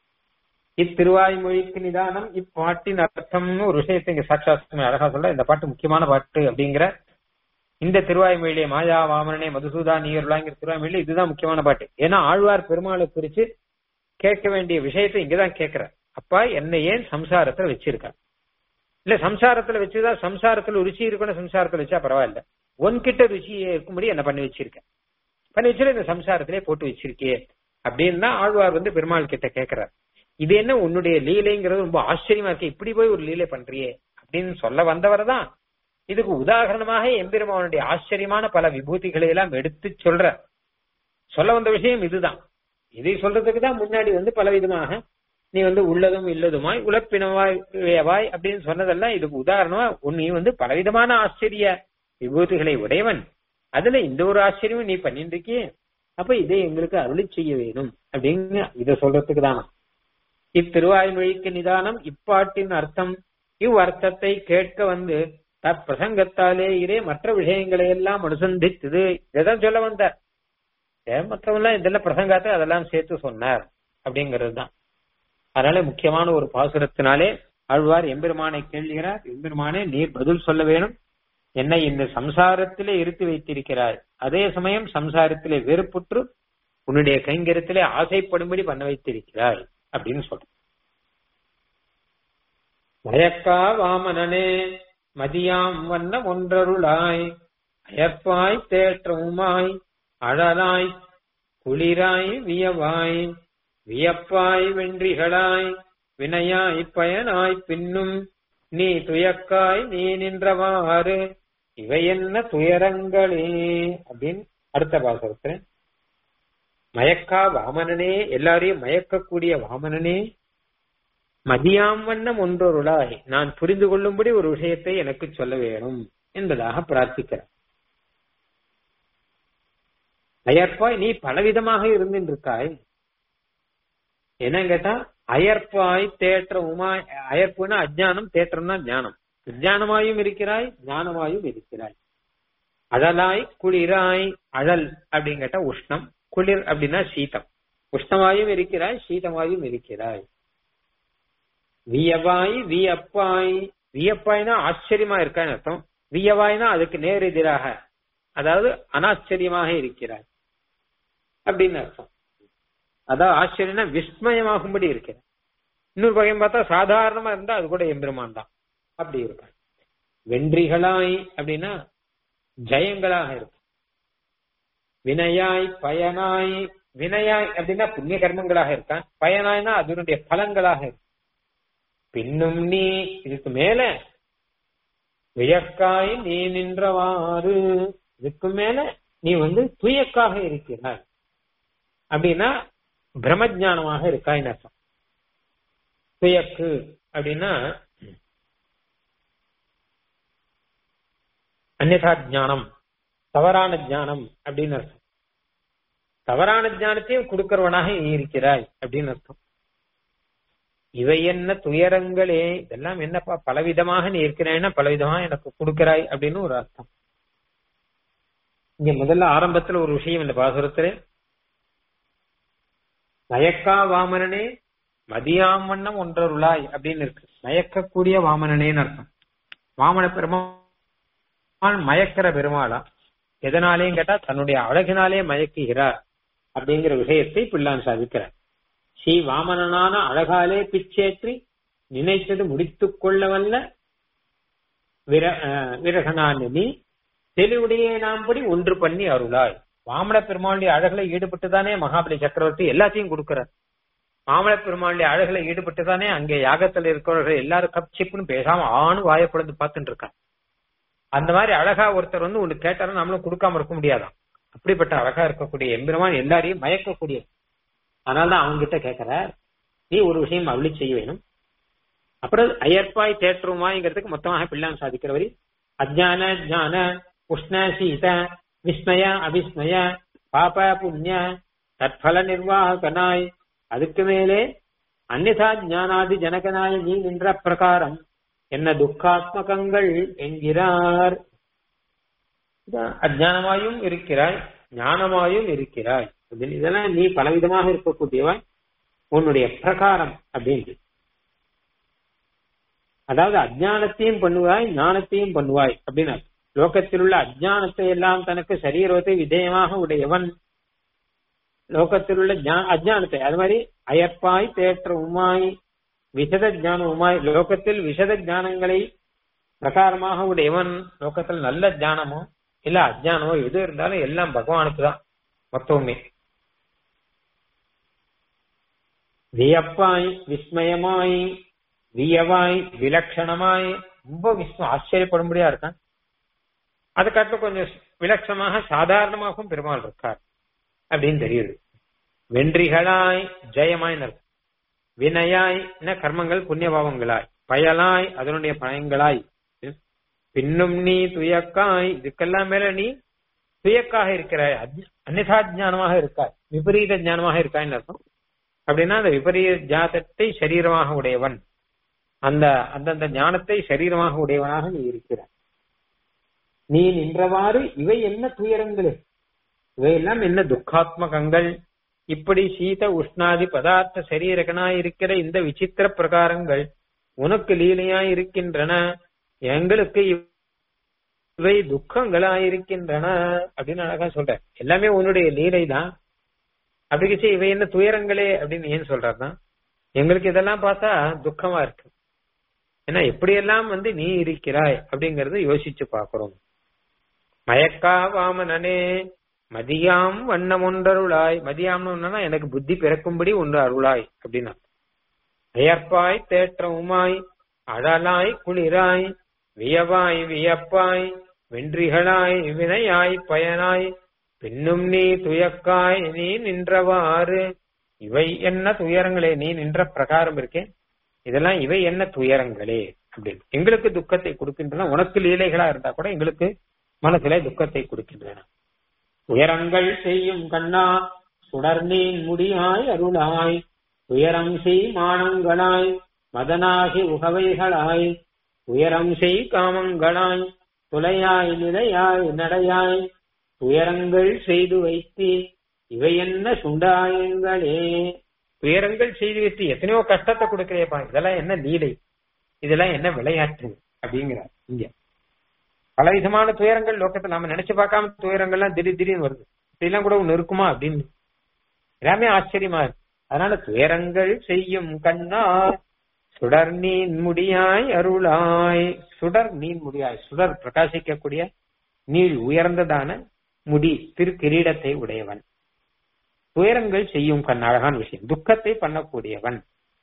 இத்திருவாய்மொழிக்கு நிதானம் இப்பாட்டின் அர்த்தம்னு ஒரு விஷயத்தை இங்க சாட்சாத் அழகா சொல்ல இந்த பாட்டு முக்கியமான பாட்டு அப்படிங்கிற இந்த திருவாய்மொழியிலே மாயா வாமனனே மதுசூதா நீருளாங்கிற திருவாய்மொழியில இதுதான் முக்கியமான பாட்டு ஏன்னா ஆழ்வார் பெருமாளை குறிச்சு கேட்க வேண்டிய விஷயத்தை இங்கதான் கேட்கிற அப்பா என்னை ஏன் சம்சாரத்துல வச்சிருக்க இல்ல சம்சாரத்துல வச்சுதான் சம்சாரத்துல ருச்சி இருக்கணும் சம்சாரத்துல வச்சா பரவாயில்ல உன்கிட்ட ருச்சி இருக்கும்படி என்ன பண்ணி வச்சிருக்க பண்ணி வச்சுட்டு இந்த சம்சாரத்திலே போட்டு வச்சிருக்கே அப்படின்னு தான் ஆழ்வார் வந்து பெருமாள் கிட்ட கேட்கிறார் இது என்ன உன்னுடைய லீலைங்கிறது ரொம்ப ஆச்சரியமா இருக்கு இப்படி போய் ஒரு லீலை பண்றியே அப்படின்னு சொல்ல வந்தவர் தான் இதுக்கு உதாரணமாக எம்பெருமானுடைய ஆச்சரியமான பல விபூதிகளை எல்லாம் எடுத்து சொல்ற சொல்ல வந்த விஷயம் இதுதான் இதை சொல்றதுக்கு தான் முன்னாடி வந்து பல விதமாக நீ வந்து உள்ளதும் இல்லதுமாய் உழப்பினவாய் வேவாய் அப்படின்னு சொன்னதெல்லாம் இதுக்கு உதாரணமா நீ வந்து பலவிதமான ஆச்சரிய விபூதிகளை உடையவன் அதுல இந்த ஒரு ஆச்சரியமும் நீ பண்ணிட்டு இருக்கியே அப்ப இதை எங்களுக்கு அருளி செய்ய வேணும் அப்படின்னு இத சொல்றதுக்கு தானா இத்திருவாய்மொழிக்கு நிதானம் இப்பாட்டின் அர்த்தம் இவ் அர்த்தத்தை கேட்க வந்து தற்பிரசங்கத்தாலே இதே மற்ற விஷயங்களை எல்லாம் அனுசந்தித்தது இதான் சொல்ல வந்தார் மற்றவெல்லாம் இதெல்லாம் பிரசங்காத்தை அதெல்லாம் சேர்த்து சொன்னார் அப்படிங்கிறது தான் அதனால முக்கியமான ஒரு பாசுரத்தினாலே ஆழ்வார் எம்பெருமானை கேள்கிறார் எம்பெருமானே நீர் பதில் சொல்ல வேணும் என்னை இந்த சம்சாரத்திலே இருத்தி வைத்திருக்கிறாய் அதே சமயம் சம்சாரத்திலே வெறுப்புற்று உன்னுடைய கைங்கரத்திலே ஆசைப்படும்படி பண்ண வைத்திருக்கிறாய் அப்படின்னு சொல்ற மயக்கா வாமனனே மதியாம் வண்ண ஒன்றருளாய் அயற்பாய் தேற்றமுமாய் அழலாய் குளிராய் வியவாய் வியப்பாய் வென்றிகளாய் வினையாய் பயனாய் பின்னும் நீ துயக்காய் நீ நின்றவாறு இவை என்ன துயரங்களே அப்படின்னு அடுத்த பாசத்துல மயக்கா வாமனனே எல்லாரையும் மயக்கக்கூடிய வாமனனே மதியாம் வண்ணம் ஒன்றொருளாய் நான் புரிந்து கொள்ளும்படி ஒரு விஷயத்தை எனக்கு சொல்ல வேணும் என்பதாக பிரார்த்திக்கிறார் அயற்பாய் நீ பலவிதமாக இருந்திருக்காய் என்ன கேட்டா அயற்பாய் தேற்றமுமாய் அயற்புனா அஜானம் தேற்றம்னா ஞானம் விஞ்ஞானமாயும் இருக்கிறாய் ஞானமாயும் இருக்கிறாய் அழலாய் குளிராய் அழல் அப்படின்னு கேட்டா உஷ்ணம் குளிர் அப்படின்னா சீதம் உஷ்ணமாயும் இருக்கிறாய் சீதமாயும் இருக்கிறாய் வியவாய் வியப்பாய் வியப்பாய்னா ஆச்சரியமா இருக்கான்னு அர்த்தம் வியவாய்னா அதுக்கு நேர் எதிராக அதாவது அனாச்சரியமாக இருக்கிறாய் அப்படின்னு அர்த்தம் அதாவது ஆச்சரியம்னா விஸ்மயமாகும்படி இருக்கிறார் இன்னொரு பகையும் பார்த்தா சாதாரணமா இருந்தா அது கூட எம்பெருமான் தான் அப்படி இருக்கான் வென்றிகளாய் அப்படின்னா ஜெயங்களாக இருக்கும் வினயாய் பயனாய் வினயாய் அப்படின்னா புண்ணிய கர்மங்களாக இருக்கான் பயனாய்னா அதனுடைய பலங்களாக இருக்கும் பின்னும் நீ இதுக்கு மேல வியக்காய் நீ நின்றவாறு இதுக்கு மேல நீ வந்து துயக்காக இருக்கிறாய் அப்படின்னா பிரம்மஜானமாக இருக்காய்னு அர்த்தம் துயக்கு அப்படின்னா அந்நதா ஜானம் தவறான ஜானம் அப்படின்னு அர்த்தம் தவறான ஜானத்தையும் கொடுக்கிறவனாக இருக்கிறாய் அப்படின்னு அர்த்தம் இவை என்ன துயரங்களே இதெல்லாம் என்னப்பா பலவிதமாக நீ இருக்கிறாய்னா பலவிதமாக எனக்கு கொடுக்கிறாய் அப்படின்னு ஒரு அர்த்தம் இங்க முதல்ல ஆரம்பத்துல ஒரு விஷயம் இந்த பாசுரத்திலே மயக்கா வாமனனே மதியாம் வண்ணம் ஒன்றருளாய் அப்படின்னு இருக்கு மயக்கக்கூடிய வாமனனேன்னு அர்த்தம் வாமன பெருமாள் மயக்கிற பெருமாளா எதனாலேயும் கேட்டா தன்னுடைய அழகினாலே மயக்குகிறார் அப்படிங்கிற விஷயத்தை பிள்ளான் சாதிக்கிறார் ஸ்ரீ வாமனனான அழகாலே பிச்சேற்றி நினைத்தது முடித்துக் கொள்ள வல்ல விர விரகனான் நீ தெளிவுடைய நாம்படி ஒன்று பண்ணி அருளாய் வாமன பெருமாளுடைய அழகுல ஈடுபட்டுதானே மகாபலி சக்கரவர்த்தி எல்லாத்தையும் கொடுக்கிறார் மாமல பெருமாளுடைய அழகுல ஈடுபட்டுதானே அங்கே யாகத்துல இருக்கிறவர்கள் எல்லாரும் கப் சிப்புன்னு பேசாம ஆணு வாயப்படந்து பார்த்துட்டு இருக்காங்க அந்த மாதிரி அழகா ஒருத்தர் வந்து ஒண்ணு கேட்டாலும் நம்மளும் கொடுக்காம இருக்க முடியாதாம் அப்படிப்பட்ட அழகா இருக்கக்கூடிய எம்பெருமான் எல்லாரையும் மயக்கக்கூடிய அதனாலதான் அவங்க கிட்ட கேட்கிற நீ ஒரு விஷயம் அருளி செய்ய வேணும் அப்புறம் அயற்பாய் தேற்றுமாய்ங்கிறதுக்கு மொத்தமாக பிள்ளான் சாதிக்கிறவரி அஜான ஜான உஷ்ண சீத விஸ்மய அபிஸ்மய பாப புண்ணிய தற்பல நிர்வாகனாய் அதுக்கு மேலே அந்நிதா ஞானாதி ஜனகனாய் நீ நின்ற பிரகாரம் என்ன துக்காத்மகங்கள் என்கிறார் அஜானமாயும் இருக்கிறாய் ஞானமாயும் இருக்கிறாய் இதெல்லாம் நீ பலவிதமாக இருக்கக்கூடியவாய் உன்னுடைய பிரகாரம் அப்படின்னு அதாவது அஜானத்தையும் பண்ணுவாய் ஞானத்தையும் பண்ணுவாய் அப்படின்னு லோகத்தில் உள்ள அஜானத்தை எல்லாம் தனக்கு சரீரத்தை விதயமாக உடையவன் லோகத்தில் உள்ள அஜானத்தை அது மாதிரி அயற்பாய் தேற்ற உமாய் விசத ஜானம் உமாய் லோகத்தில் விசத ஜானங்களை பிரகாரமாக உடையவன் லோகத்தில் நல்ல ஜானமோ இல்ல அஜானமோ எது இருந்தாலும் எல்லாம் பகவானுக்கு தான் மொத்தமுமே வியப்பாய் விஸ்மயமாய் வியவாய் விலட்சணமாய் ரொம்ப விஸ்ம ஆச்சரியப்படும்படியா இருக்கான் அதுக்கடுத்து கொஞ்சம் விலட்சணமாக சாதாரணமாகவும் பெருமாள் இருக்கார் அப்படின்னு தெரியுது வென்றிகளாய் ஜெயமாய் இருக்கும் வினயாய் கர்மங்கள் புண்ணியபாவங்களாய் பயலாய் அதனுடைய பயங்களாய் பின்னும் நீ துயக்காய் இதுக்கெல்லாம் மேல நீ துயக்காக இருக்கிறாய் அந்நிதா ஜானமாக இருக்காய் விபரீத ஞானமாக இருக்காய்ன்னு அர்த்தம் அப்படின்னா அந்த விபரீத ஜாதத்தை சரீரமாக உடையவன் அந்த அந்தந்த ஞானத்தை சரீரமாக உடையவனாக நீ இருக்கிறாய் நீ நின்றவாறு இவை என்ன துயரங்களே இவையெல்லாம் என்ன துக்காத்மகங்கள் இப்படி சீத உஷ்ணாதி பதார்த்த சரீரகனாய் இருக்கிற இந்த விசித்திர பிரகாரங்கள் உனக்கு லீலையாய் இருக்கின்றன எங்களுக்கு இவை துக்கங்களாயிருக்கின்றன அப்படின்னு அழகா சொல்ற எல்லாமே உன்னுடைய லீலை தான் அப்படிச்சு இவை என்ன துயரங்களே அப்படின்னு ஏன் சொல்றாருன்னா எங்களுக்கு இதெல்லாம் பார்த்தா துக்கமா இருக்கு ஏன்னா எப்படியெல்லாம் வந்து நீ இருக்கிறாய் அப்படிங்கறத யோசிச்சு பாக்குறோம் மயக்கா வாமனனே மதியாம் வண்ணம் ஒன்றருளாய் மதியாம்னு ஒன்னா எனக்கு புத்தி பிறக்கும்படி ஒன்று அருளாய் அப்படின்னா அயற்பாய் தேற்றவுமாய் அழலாய் குளிராய் வியவாய் வியப்பாய் வென்றிகளாய் வினையாய் பயனாய் பின்னும் நீ துயக்காய் நீ நின்றவாறு இவை என்ன துயரங்களே நீ நின்ற பிரகாரம் இருக்கே இதெல்லாம் இவை என்ன துயரங்களே அப்படின்னு எங்களுக்கு துக்கத்தை கொடுக்கின்றன உனக்கு லீலைகளா இருந்தா கூட எங்களுக்கு மனசுல துக்கத்தை கொடுக்கின்றன உயரங்கள் செய்யும் கண்ணா சுடர்நீன் முடியாய் அருளாய் உயரம் செய் மானங்களாய் மதனாகி உகவைகளாய் உயரம் செய் காமங்களாய் துளையாய் நிலையாய் நடையாய் துயரங்கள் செய்து வைத்தி இவை என்ன சுண்டாயங்களே துயரங்கள் செய்து வைத்து எத்தனையோ கஷ்டத்தை கொடுக்கிறேப்பா இதெல்லாம் என்ன லீலை இதெல்லாம் என்ன விளையாட்டு அப்படிங்கிறார் இங்க பல விதமான துயரங்கள் லோகத்துல நாம நினைச்சு பார்க்காம துயரங்கள்லாம் திடீர் திடீர்னு வருது இப்படிலாம் கூட ஒண்ணு இருக்குமா அப்படின்னு எல்லாமே ஆச்சரியமா இருக்கு அதனால துயரங்கள் செய்யும் கண்ணா சுடர் நீன் முடியாய் அருளாய் சுடர் நீன் முடியாய் சுடர் பிரகாசிக்கக்கூடிய நீள் உயர்ந்ததான முடி திருக்கிரீடத்தை உடையவன் துயரங்கள் செய்யும் கண் அழகான விஷயம் துக்கத்தை பண்ணக்கூடியவன்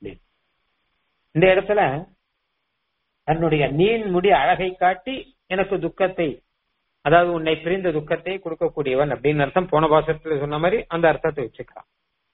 இந்த இடத்துல தன்னுடைய நீன் முடி அழகை காட்டி எனக்கு துக்கத்தை அதாவது உன்னை பிரிந்த துக்கத்தை கொடுக்கக்கூடியவன் அப்படின்னு அர்த்தம் போன பாசத்துல சொன்ன மாதிரி அந்த அர்த்தத்தை வச்சுக்கலாம்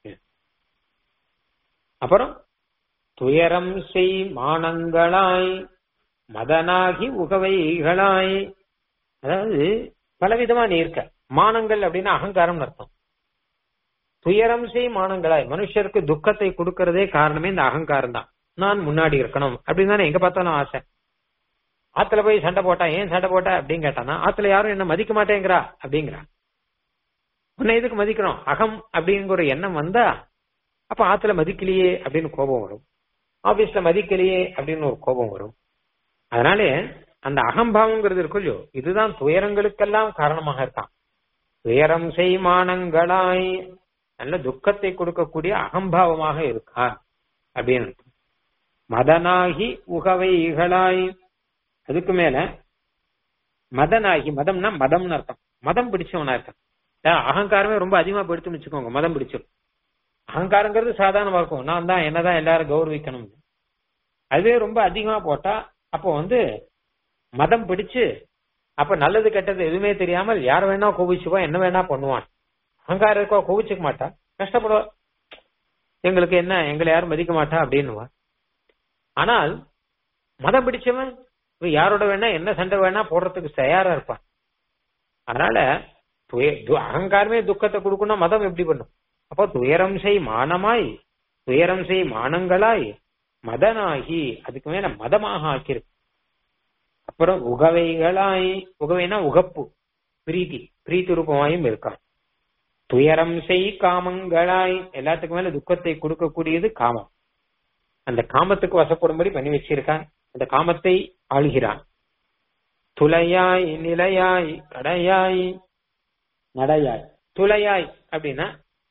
அப்புறம் துயரம் செய் மானங்களாய் மதனாகி உகவைகளாய் அதாவது பலவிதமா நீ இருக்க மானங்கள் அப்படின்னா அகங்காரம் அர்த்தம் துயரம் செய் மானங்களாய் மனுஷருக்கு துக்கத்தை கொடுக்கறதே காரணமே இந்த அகங்காரம் தான் நான் முன்னாடி இருக்கணும் அப்படின்னு தானே எங்க பார்த்தாலும் ஆசை ஆத்துல போய் சண்டை போட்டா ஏன் சண்டை போட்டா அப்படின்னு கேட்டானா ஆத்துல யாரும் என்ன மதிக்க மாட்டேங்கிறா அப்படிங்கிறா உன்னை எதுக்கு மதிக்கிறோம் அகம் அப்படிங்கிற ஒரு எண்ணம் வந்தா அப்ப ஆத்துல மதிக்கலையே அப்படின்னு கோபம் வரும் ஆபீஸ்ல மதிக்கலையே அப்படின்னு ஒரு கோபம் வரும் அதனாலே அந்த அகம்பாவங்கிறது இருக்கும் இல்லையோ இதுதான் துயரங்களுக்கெல்லாம் காரணமாக இருக்கான் துயரம் செய்மானங்களாய் நல்ல துக்கத்தை கொடுக்கக்கூடிய அகம்பாவமாக இருக்கா அப்படின்னு அர்த்தம். மதனாகி உகவைகளாய் அதுக்கு மேல மதனாகி மதம்னா மதம்னு அர்த்தம் மதம் பிடிச்சவனா இருக்கான் அதான் அகங்காரமே ரொம்ப அதிகமா போயிடுத்துன்னு வச்சுக்கோங்க மதம் பிடிச்சிடும் அகங்காரங்கிறது சாதாரணமா இருக்கும் நான் தான் என்னதான் எல்லாரும் கௌரவிக்கணும் அதுவே ரொம்ப அதிகமா போட்டா அப்போ வந்து மதம் பிடிச்சு அப்ப நல்லது கெட்டது எதுவுமே தெரியாமல் யார் வேணா கோபிச்சுப்பான் என்ன வேணா பண்ணுவான் அகங்காரம் இருக்கோ கோபிச்சுக்க மாட்டா கஷ்டப்படுவா எங்களுக்கு என்ன எங்களை யாரும் மதிக்க மாட்டா அப்படின்னுவா ஆனால் மதம் பிடிச்சவன் இவன் யாரோட வேணா என்ன சண்டை வேணா போடுறதுக்கு தயாரா இருப்பான் அதனால துய- து- அகங்காரமே துக்கத்தை கொடுக்கணும் மதம் எப்படி பண்ணும் அப்போ துயரம் செய் மானமாய் துயரம் செய் மானங்களாய் மதனாகி அதுக்கு மேல மதமாக ஆக்கியிருக்கு அப்புறம் உகவைகளாய் உகவைனா உகப்பு பிரீத்தி பிரீத்தி ரூபமாயும் இருக்கான் துயரம் செய் காமங்களாய் எல்லாத்துக்கும் மேல துக்கத்தை கொடுக்கக்கூடியது காமம் அந்த காமத்துக்கு வசப்படும்படி பண்ணி வச்சிருக்கான் அந்த காமத்தை ஆளுகிறான் துளையாய் நிலையாய் கடையாய் நடையாய் துளையாய் அப்படின்னா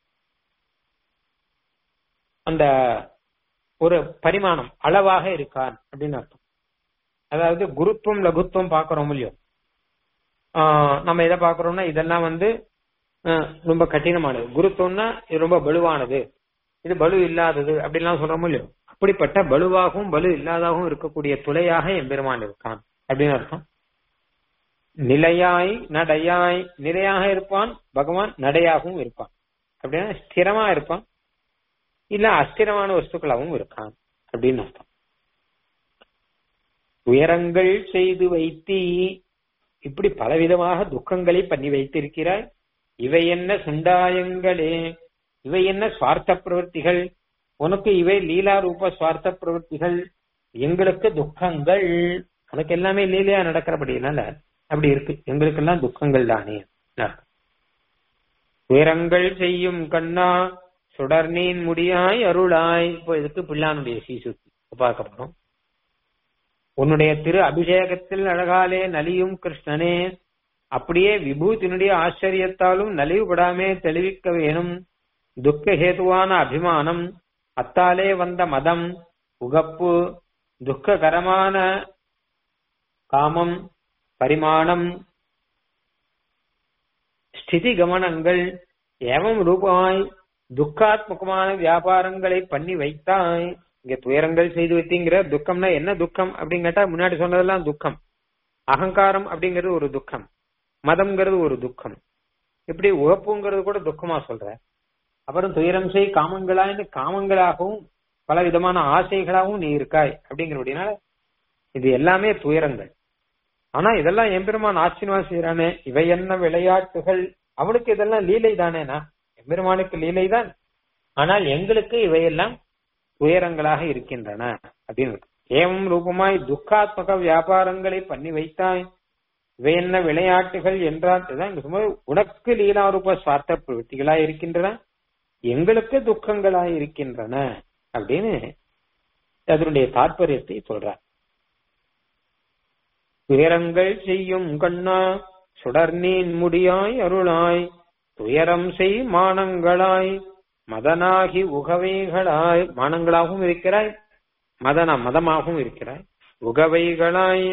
அந்த ஒரு பரிமாணம் அளவாக இருக்கான் அப்படின்னு அர்த்தம் அதாவது குருத்துவம் லகுத்துவம் பாக்குறோம் இல்லையோ ஆஹ் நம்ம எதை பாக்குறோம்னா இதெல்லாம் வந்து ஆஹ் ரொம்ப கடினமானது குருத்துவம்னா இது ரொம்ப பலுவானது இது பலு இல்லாதது அப்படிலாம் சொல்றோம் இல்லையோ அப்படிப்பட்ட பலுவாகவும் பலு இல்லாதாகவும் இருக்கக்கூடிய துளையாக எம்பெருமான் இருக்கான் அப்படின்னு அர்த்தம் நிலையாய் நடையாய் நிலையாக இருப்பான் பகவான் நடையாகவும் இருப்பான் அப்படின்னா ஸ்திரமா இருப்பான் இல்ல அஸ்திரமான வஸ்துக்களாகவும் இருக்கான் அப்படின்னு அர்த்தம் உயரங்கள் செய்து வைத்தி இப்படி பலவிதமாக துக்கங்களை பண்ணி வைத்திருக்கிறாய் இவை என்ன சுண்டாயங்களே இவை என்ன சுவார்த்த பிரவൃத்திகள் உனக்கு இவை லீலா ரூப சுவார்த்த பிரவൃத்திகள் எங்களுக்கு துக்கங்கள் உனக்கு எல்லாமே லீலையா நடக்கிறபடினால அப்படி இருக்கு எங்களுக்கெல்லாம் துக்கங்கள் தானே உயரங்கள் செய்யும் கண்ணா சுடர் நீன் முடியாய் அருளாய் இப்போ இதுக்கு பிள்ளானுடைய சீசுத்தி பார்க்க போறோம் உன்னுடைய திரு அபிஷேகத்தில் அழகாலே நலியும் கிருஷ்ணனே அப்படியே விபூதினுடைய ஆச்சரியத்தாலும் நலிவுபடாமே தெளிவிக்க வேணும் துக்க ஹேதுவான அபிமானம் அத்தாலே வந்த மதம் உகப்பு துக்ககரமான காமம் பரிமாணம் ஸ்திதி கமனங்கள் ஏவம் ரூபமாய் துக்காத்மகமான வியாபாரங்களை பண்ணி வைத்தாய் இங்க துயரங்கள் செய்து வைத்தீங்கிற துக்கம்னா என்ன துக்கம் அப்படின்னு கேட்டா முன்னாடி சொன்னதெல்லாம் துக்கம் அகங்காரம் அப்படிங்கிறது ஒரு துக்கம் மதம்ங்கிறது ஒரு துக்கம் இப்படி உகப்புங்கிறது கூட துக்கமா சொல்ற அப்புறம் துயரம் செய் காமங்களான்னு காமங்களாகவும் பல விதமான ஆசைகளாகவும் நீ இருக்காய் அப்படிங்கிறபடினால இது எல்லாமே துயரங்கள் ஆனா இதெல்லாம் எம்பெருமான் ஆச்சரியமா செய்யறானே இவை என்ன விளையாட்டுகள் அவனுக்கு இதெல்லாம் லீலை தானேனா எம்பெருமானுக்கு லீலை தான் ஆனால் எங்களுக்கு இவையெல்லாம் துயரங்களாக இருக்கின்றன அப்படின்னு இருக்கு. ஏவம் ரூபமாய் துக்காத்மக வியாபாரங்களை பண்ணி வைத்தாய் இவை என்ன விளையாட்டுகள் என்றால் இதுதான் இங்க சும்மா உனக்கு லீலாரூப சுவார்த்த பிரவൃத்திகளாய் இருக்கின்றன எங்களுக்கு துக்கங்களாய் இருக்கின்றன அப்படின்னு அதனுடைய தாற்பயத்தை சொல்றார் துயரங்கள் செய்யும் கண்ணா சுடர் நீன் முடியாய் அருளாய் துயரம் செய் மானங்களாய் மதனாகி உகவைகளாய் மானங்களாகவும் இருக்கிறாய் மதனா மதமாகவும் இருக்கிறாய் உகவைகளாய்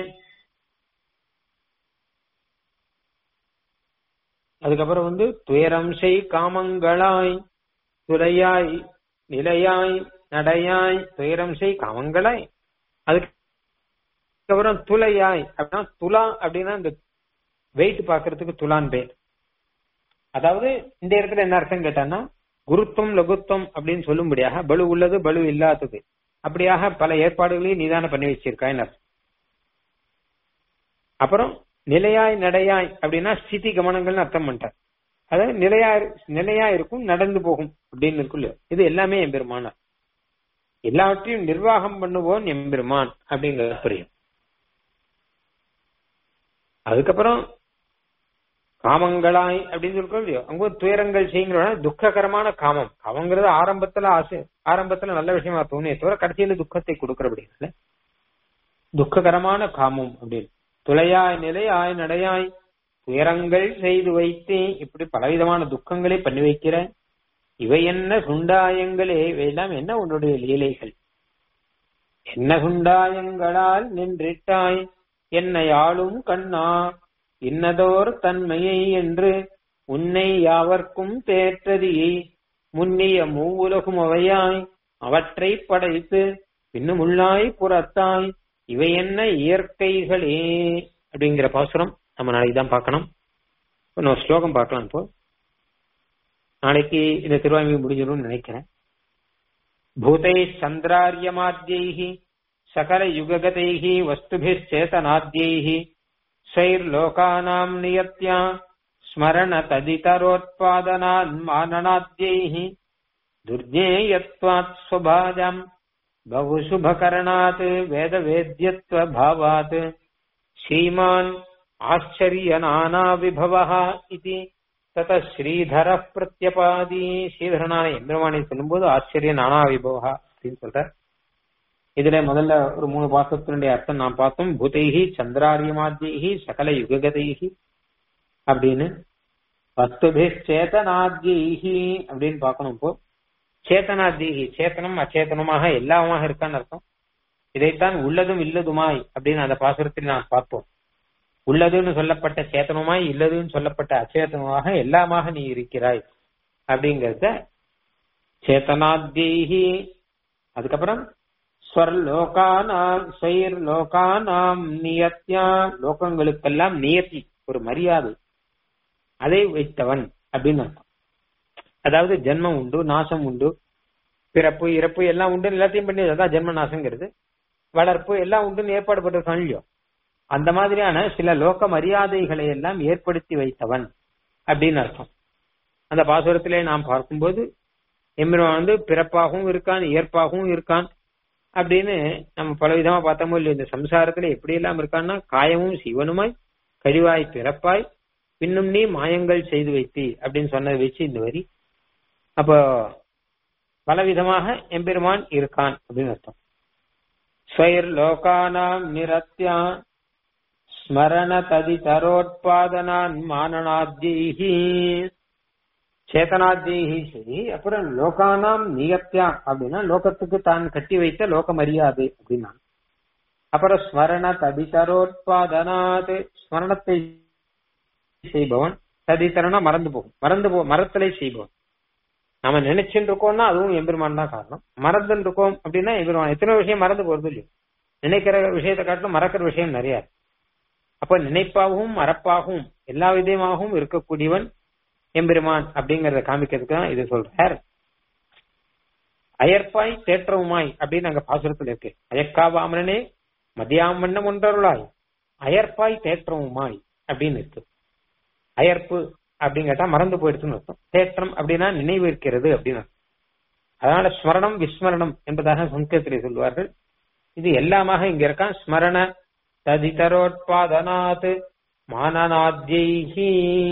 அதுக்கப்புறம் வந்து துயரம் செய் காமங்களாய் துறையாய் நிலையாய் நடையாய் துயரம் செய் காமங்களாய் அதுக்கப்புறம் துளையாய் அப்படின்னா துலா அப்படின்னா இந்த வெயிட் பாக்குறதுக்கு துலான் பேர் அதாவது இந்த இடத்துல என்ன அர்த்தம் கேட்டான்னா குருத்துவம் லகுத்துவம் அப்படின்னு சொல்லும்படியாக பலு உள்ளது பலு இல்லாதது அப்படியாக பல ஏற்பாடுகளையும் நீதான பண்ணி வச்சிருக்காய் அர்த்தம் அப்புறம் நிலையாய் நடையாய் அப்படின்னா ஸ்திதி கமனங்கள்னு அர்த்தம் பண்ணிட்டார் அதாவது நிலையா நிலையா இருக்கும் நடந்து போகும் அப்படின்னு இருக்குல்ல இது எல்லாமே எம்பெருமான் எல்லாவற்றையும் நிர்வாகம் பண்ணுவோன் எம்பெருமான் அப்படிங்கிறது புரியும் அதுக்கப்புறம் காமங்களாய் அப்படின்னு சொல்றோம் இல்லையோ அங்க ஒரு துயரங்கள் செய்யுங்கிற துக்ககரமான காமம் காமங்கிறது ஆரம்பத்துல ஆசை ஆரம்பத்துல நல்ல விஷயமா தோணிய தவிர கடைசியில துக்கத்தை கொடுக்கறபடினால துக்ககரமான காமம் அப்படின்னு துளையாய் நிலையாய் நடையாய் துயரங்கள் செய்து வைத்து இப்படி பலவிதமான துக்கங்களை பண்ணி வைக்கிற இவை என்ன சுண்டாயங்களே இவையெல்லாம் என்ன உன்னுடைய லீலைகள் என்ன சுண்டாயங்களால் நின்றிட்டாய் என்னை ஆளும் கண்ணா இன்னதோர் தன்மையை என்று உன்னை யாவர்க்கும் தேற்றதியை முன்னிய மூவுலகும் அவையாய் அவற்றை படைத்து பின்னுமுள்ளாய் புறத்தாய் இவை என்ன இயற்கைகளே அப்படிங்கிற பாசுரம் நம்ம நாளைக்கு தான் பார்க்கணும் இன்னொரு ஸ்லோகம் பார்க்கலாம் இப்போ நாளைக்கு இந்த திருவாங்கி முடிஞ்சிடும் நினைக்கிறேன் பூதை சந்திராரியமாத்யைஹி சகல யுககதைஹி வஸ்துபிச்சேதனாத்யைஹி स्वैर्लोकानाम् नियत्या स्मरण तदितरोत्पादनान्माननाद्यैः दुर्ज्ञेयत्वात् स्वभाजम् बहुशुभकरणात् वेदवेद्यत्वभावात् श्रीमान् ஆச்சரியநானாவிபவः இது தத ஸ்ரீதர பிரத்யபாதி ஸ்ரீதரனான எம்பெருமானை சொல்லும்போது ஆச்சரிய நானாவிபவா அப்படின்னு சொல்றார் இதுல முதல்ல ஒரு மூணு பாசத்தினுடைய அர்த்தம் நாம் பார்த்தோம் பூதைகி சந்திராரியமாத்யி சகல யுககதைகி அப்படின்னு வஸ்துபி சேதனாத்யி அப்படின்னு பார்க்கணும் இப்போ சேத்தனாத்யி சேத்தனம் அச்சேதனமாக எல்லாமாக இருக்கான்னு அர்த்தம் இதைத்தான் உள்ளதும் இல்லதுமாய் அப்படின்னு அந்த பாசுரத்தில் நாம் பார்ப்போம் உள்ளதுன்னு சொல்லப்பட்ட சேத்தனமாய் இல்லதுன்னு சொல்லப்பட்ட அச்சேதனமாக எல்லாமாக நீ இருக்கிறாய் அப்படிங்கறத சேத்தனாத்யி அதுக்கப்புறம் ஸ்வர்லோகானாம் ஸ்வயிர் லோகானாம் நியத்தியா லோகங்களுக்கெல்லாம் நியத்தி ஒரு மரியாதை அதை வைத்தவன் அப்படின்னு அர்த்தம் அதாவது ஜென்மம் உண்டு நாசம் உண்டு பிறப்பு இறப்பு எல்லாம் உண்டு எல்லாத்தையும் பண்ணி அதான் ஜென்ம நாசங்கிறது வளர்ப்பு எல்லாம் உண்டுன்னு ஏற்பாடு பண்ணிருக்கான் இல்லையோ அந்த மாதிரியான சில லோக மரியாதைகளை எல்லாம் ஏற்படுத்தி வைத்தவன் அப்படின்னு அர்த்தம் அந்த பாசுரத்திலே நாம் பார்க்கும்போது எம்பெருமான் வந்து பிறப்பாகவும் இருக்கான் இயற்பாகவும் இருக்கான் அப்படின்னு நம்ம பல விதமா பார்த்தோமோ இல்லையோ இந்த சம்சாரத்துல எப்படி எல்லாம் இருக்கான்னா காயமும் சிவனுமாய் கழிவாய் பிறப்பாய் பின்னும் நீ மாயங்கள் செய்து வைத்தி அப்படின்னு சொன்னதை வச்சு இந்த வரி அப்போ பலவிதமாக எம்பெருமான் இருக்கான் அப்படின்னு அர்த்தம் ஸ்வயர் லோகானாம் நிரத்யா ஸ்மரண ததி தரோத்பாதனான் மானனாத்யி சேதனாத்யி சரி அப்புறம் லோகானாம் நியத்தியா அப்படின்னா லோகத்துக்கு தான் கட்டி வைத்த லோக மரியாதை அப்படின்னா அப்புறம் ஸ்மரண ததிதரோத்பாதனாத் ஸ்மரணத்தை செய்பவன் ததித்தரனா மறந்து போகும் மறந்து போ மரத்தலை செய்பவன் நம்ம நினைச்சுட்டு இருக்கோம்னா அதுவும் எம்பெருமான் தான் காரணம் மறந்துட்டு இருக்கோம் அப்படின்னா எம்பெருமான் எத்தனை விஷயம் மறந்து போறது இல்லையோ நினைக்கிற விஷயத்தை காட்டிலும் மறக்கிற விஷயம் நிறைய அப்ப நினைப்பாகவும் மறப்பாகவும் எல்லா விதமாகவும் இருக்கக்கூடியவன் எம்பெருமான் அப்படிங்கறத காமிக்கிறதுக்கு தான் இது சொல்றார் அயற்பாய் தேற்றவுமாய் அப்படின்னு அங்க பாசுரத்துல இருக்கு அயக்காவாமனே மதியாம் வண்ணம் ஒன்றருளாய் அயற்பாய் தேற்றவுமாய் அப்படின்னு இருக்கு அயர்ப்பு அப்படின்னு கேட்டா மறந்து போயிடுச்சுன்னு அர்த்தம் தேற்றம் அப்படின்னா நினைவு இருக்கிறது அப்படின்னு அர்த்தம் அதனால ஸ்மரணம் விஸ்மரணம் என்பதாக சம்ஸ்கிருத்திலே சொல்வார்கள் இது எல்லாமாக இங்க இருக்கான் ஸ்மரண ததிதரோத்பாதனாத் மானநாத்யைஹி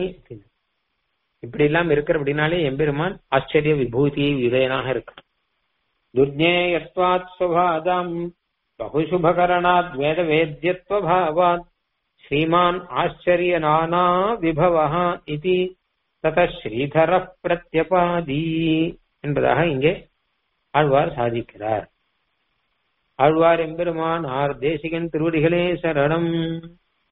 இப்படி எல்லாம் இருக்கிற அப்படின்னாலே எம்பெருமான் ஆச்சரிய விபூதி விதயனாக இருக்கான் துர்ஜேயத்வாத் சுபாதம் பகுசுபகரணாத் வேத வேத்யத்வபாவாத் ஸ்ரீமான் ஆச்சரிய நானா விபவ இது தத ஸ்ரீதர பிரத்யபாதி என்பதாக இங்கே ஆழ்வார் சாதிக்கிறார் ஆழ்வார் எம்பெருமான் ஆர் தேசிகன் திருவடிகளே சரணம்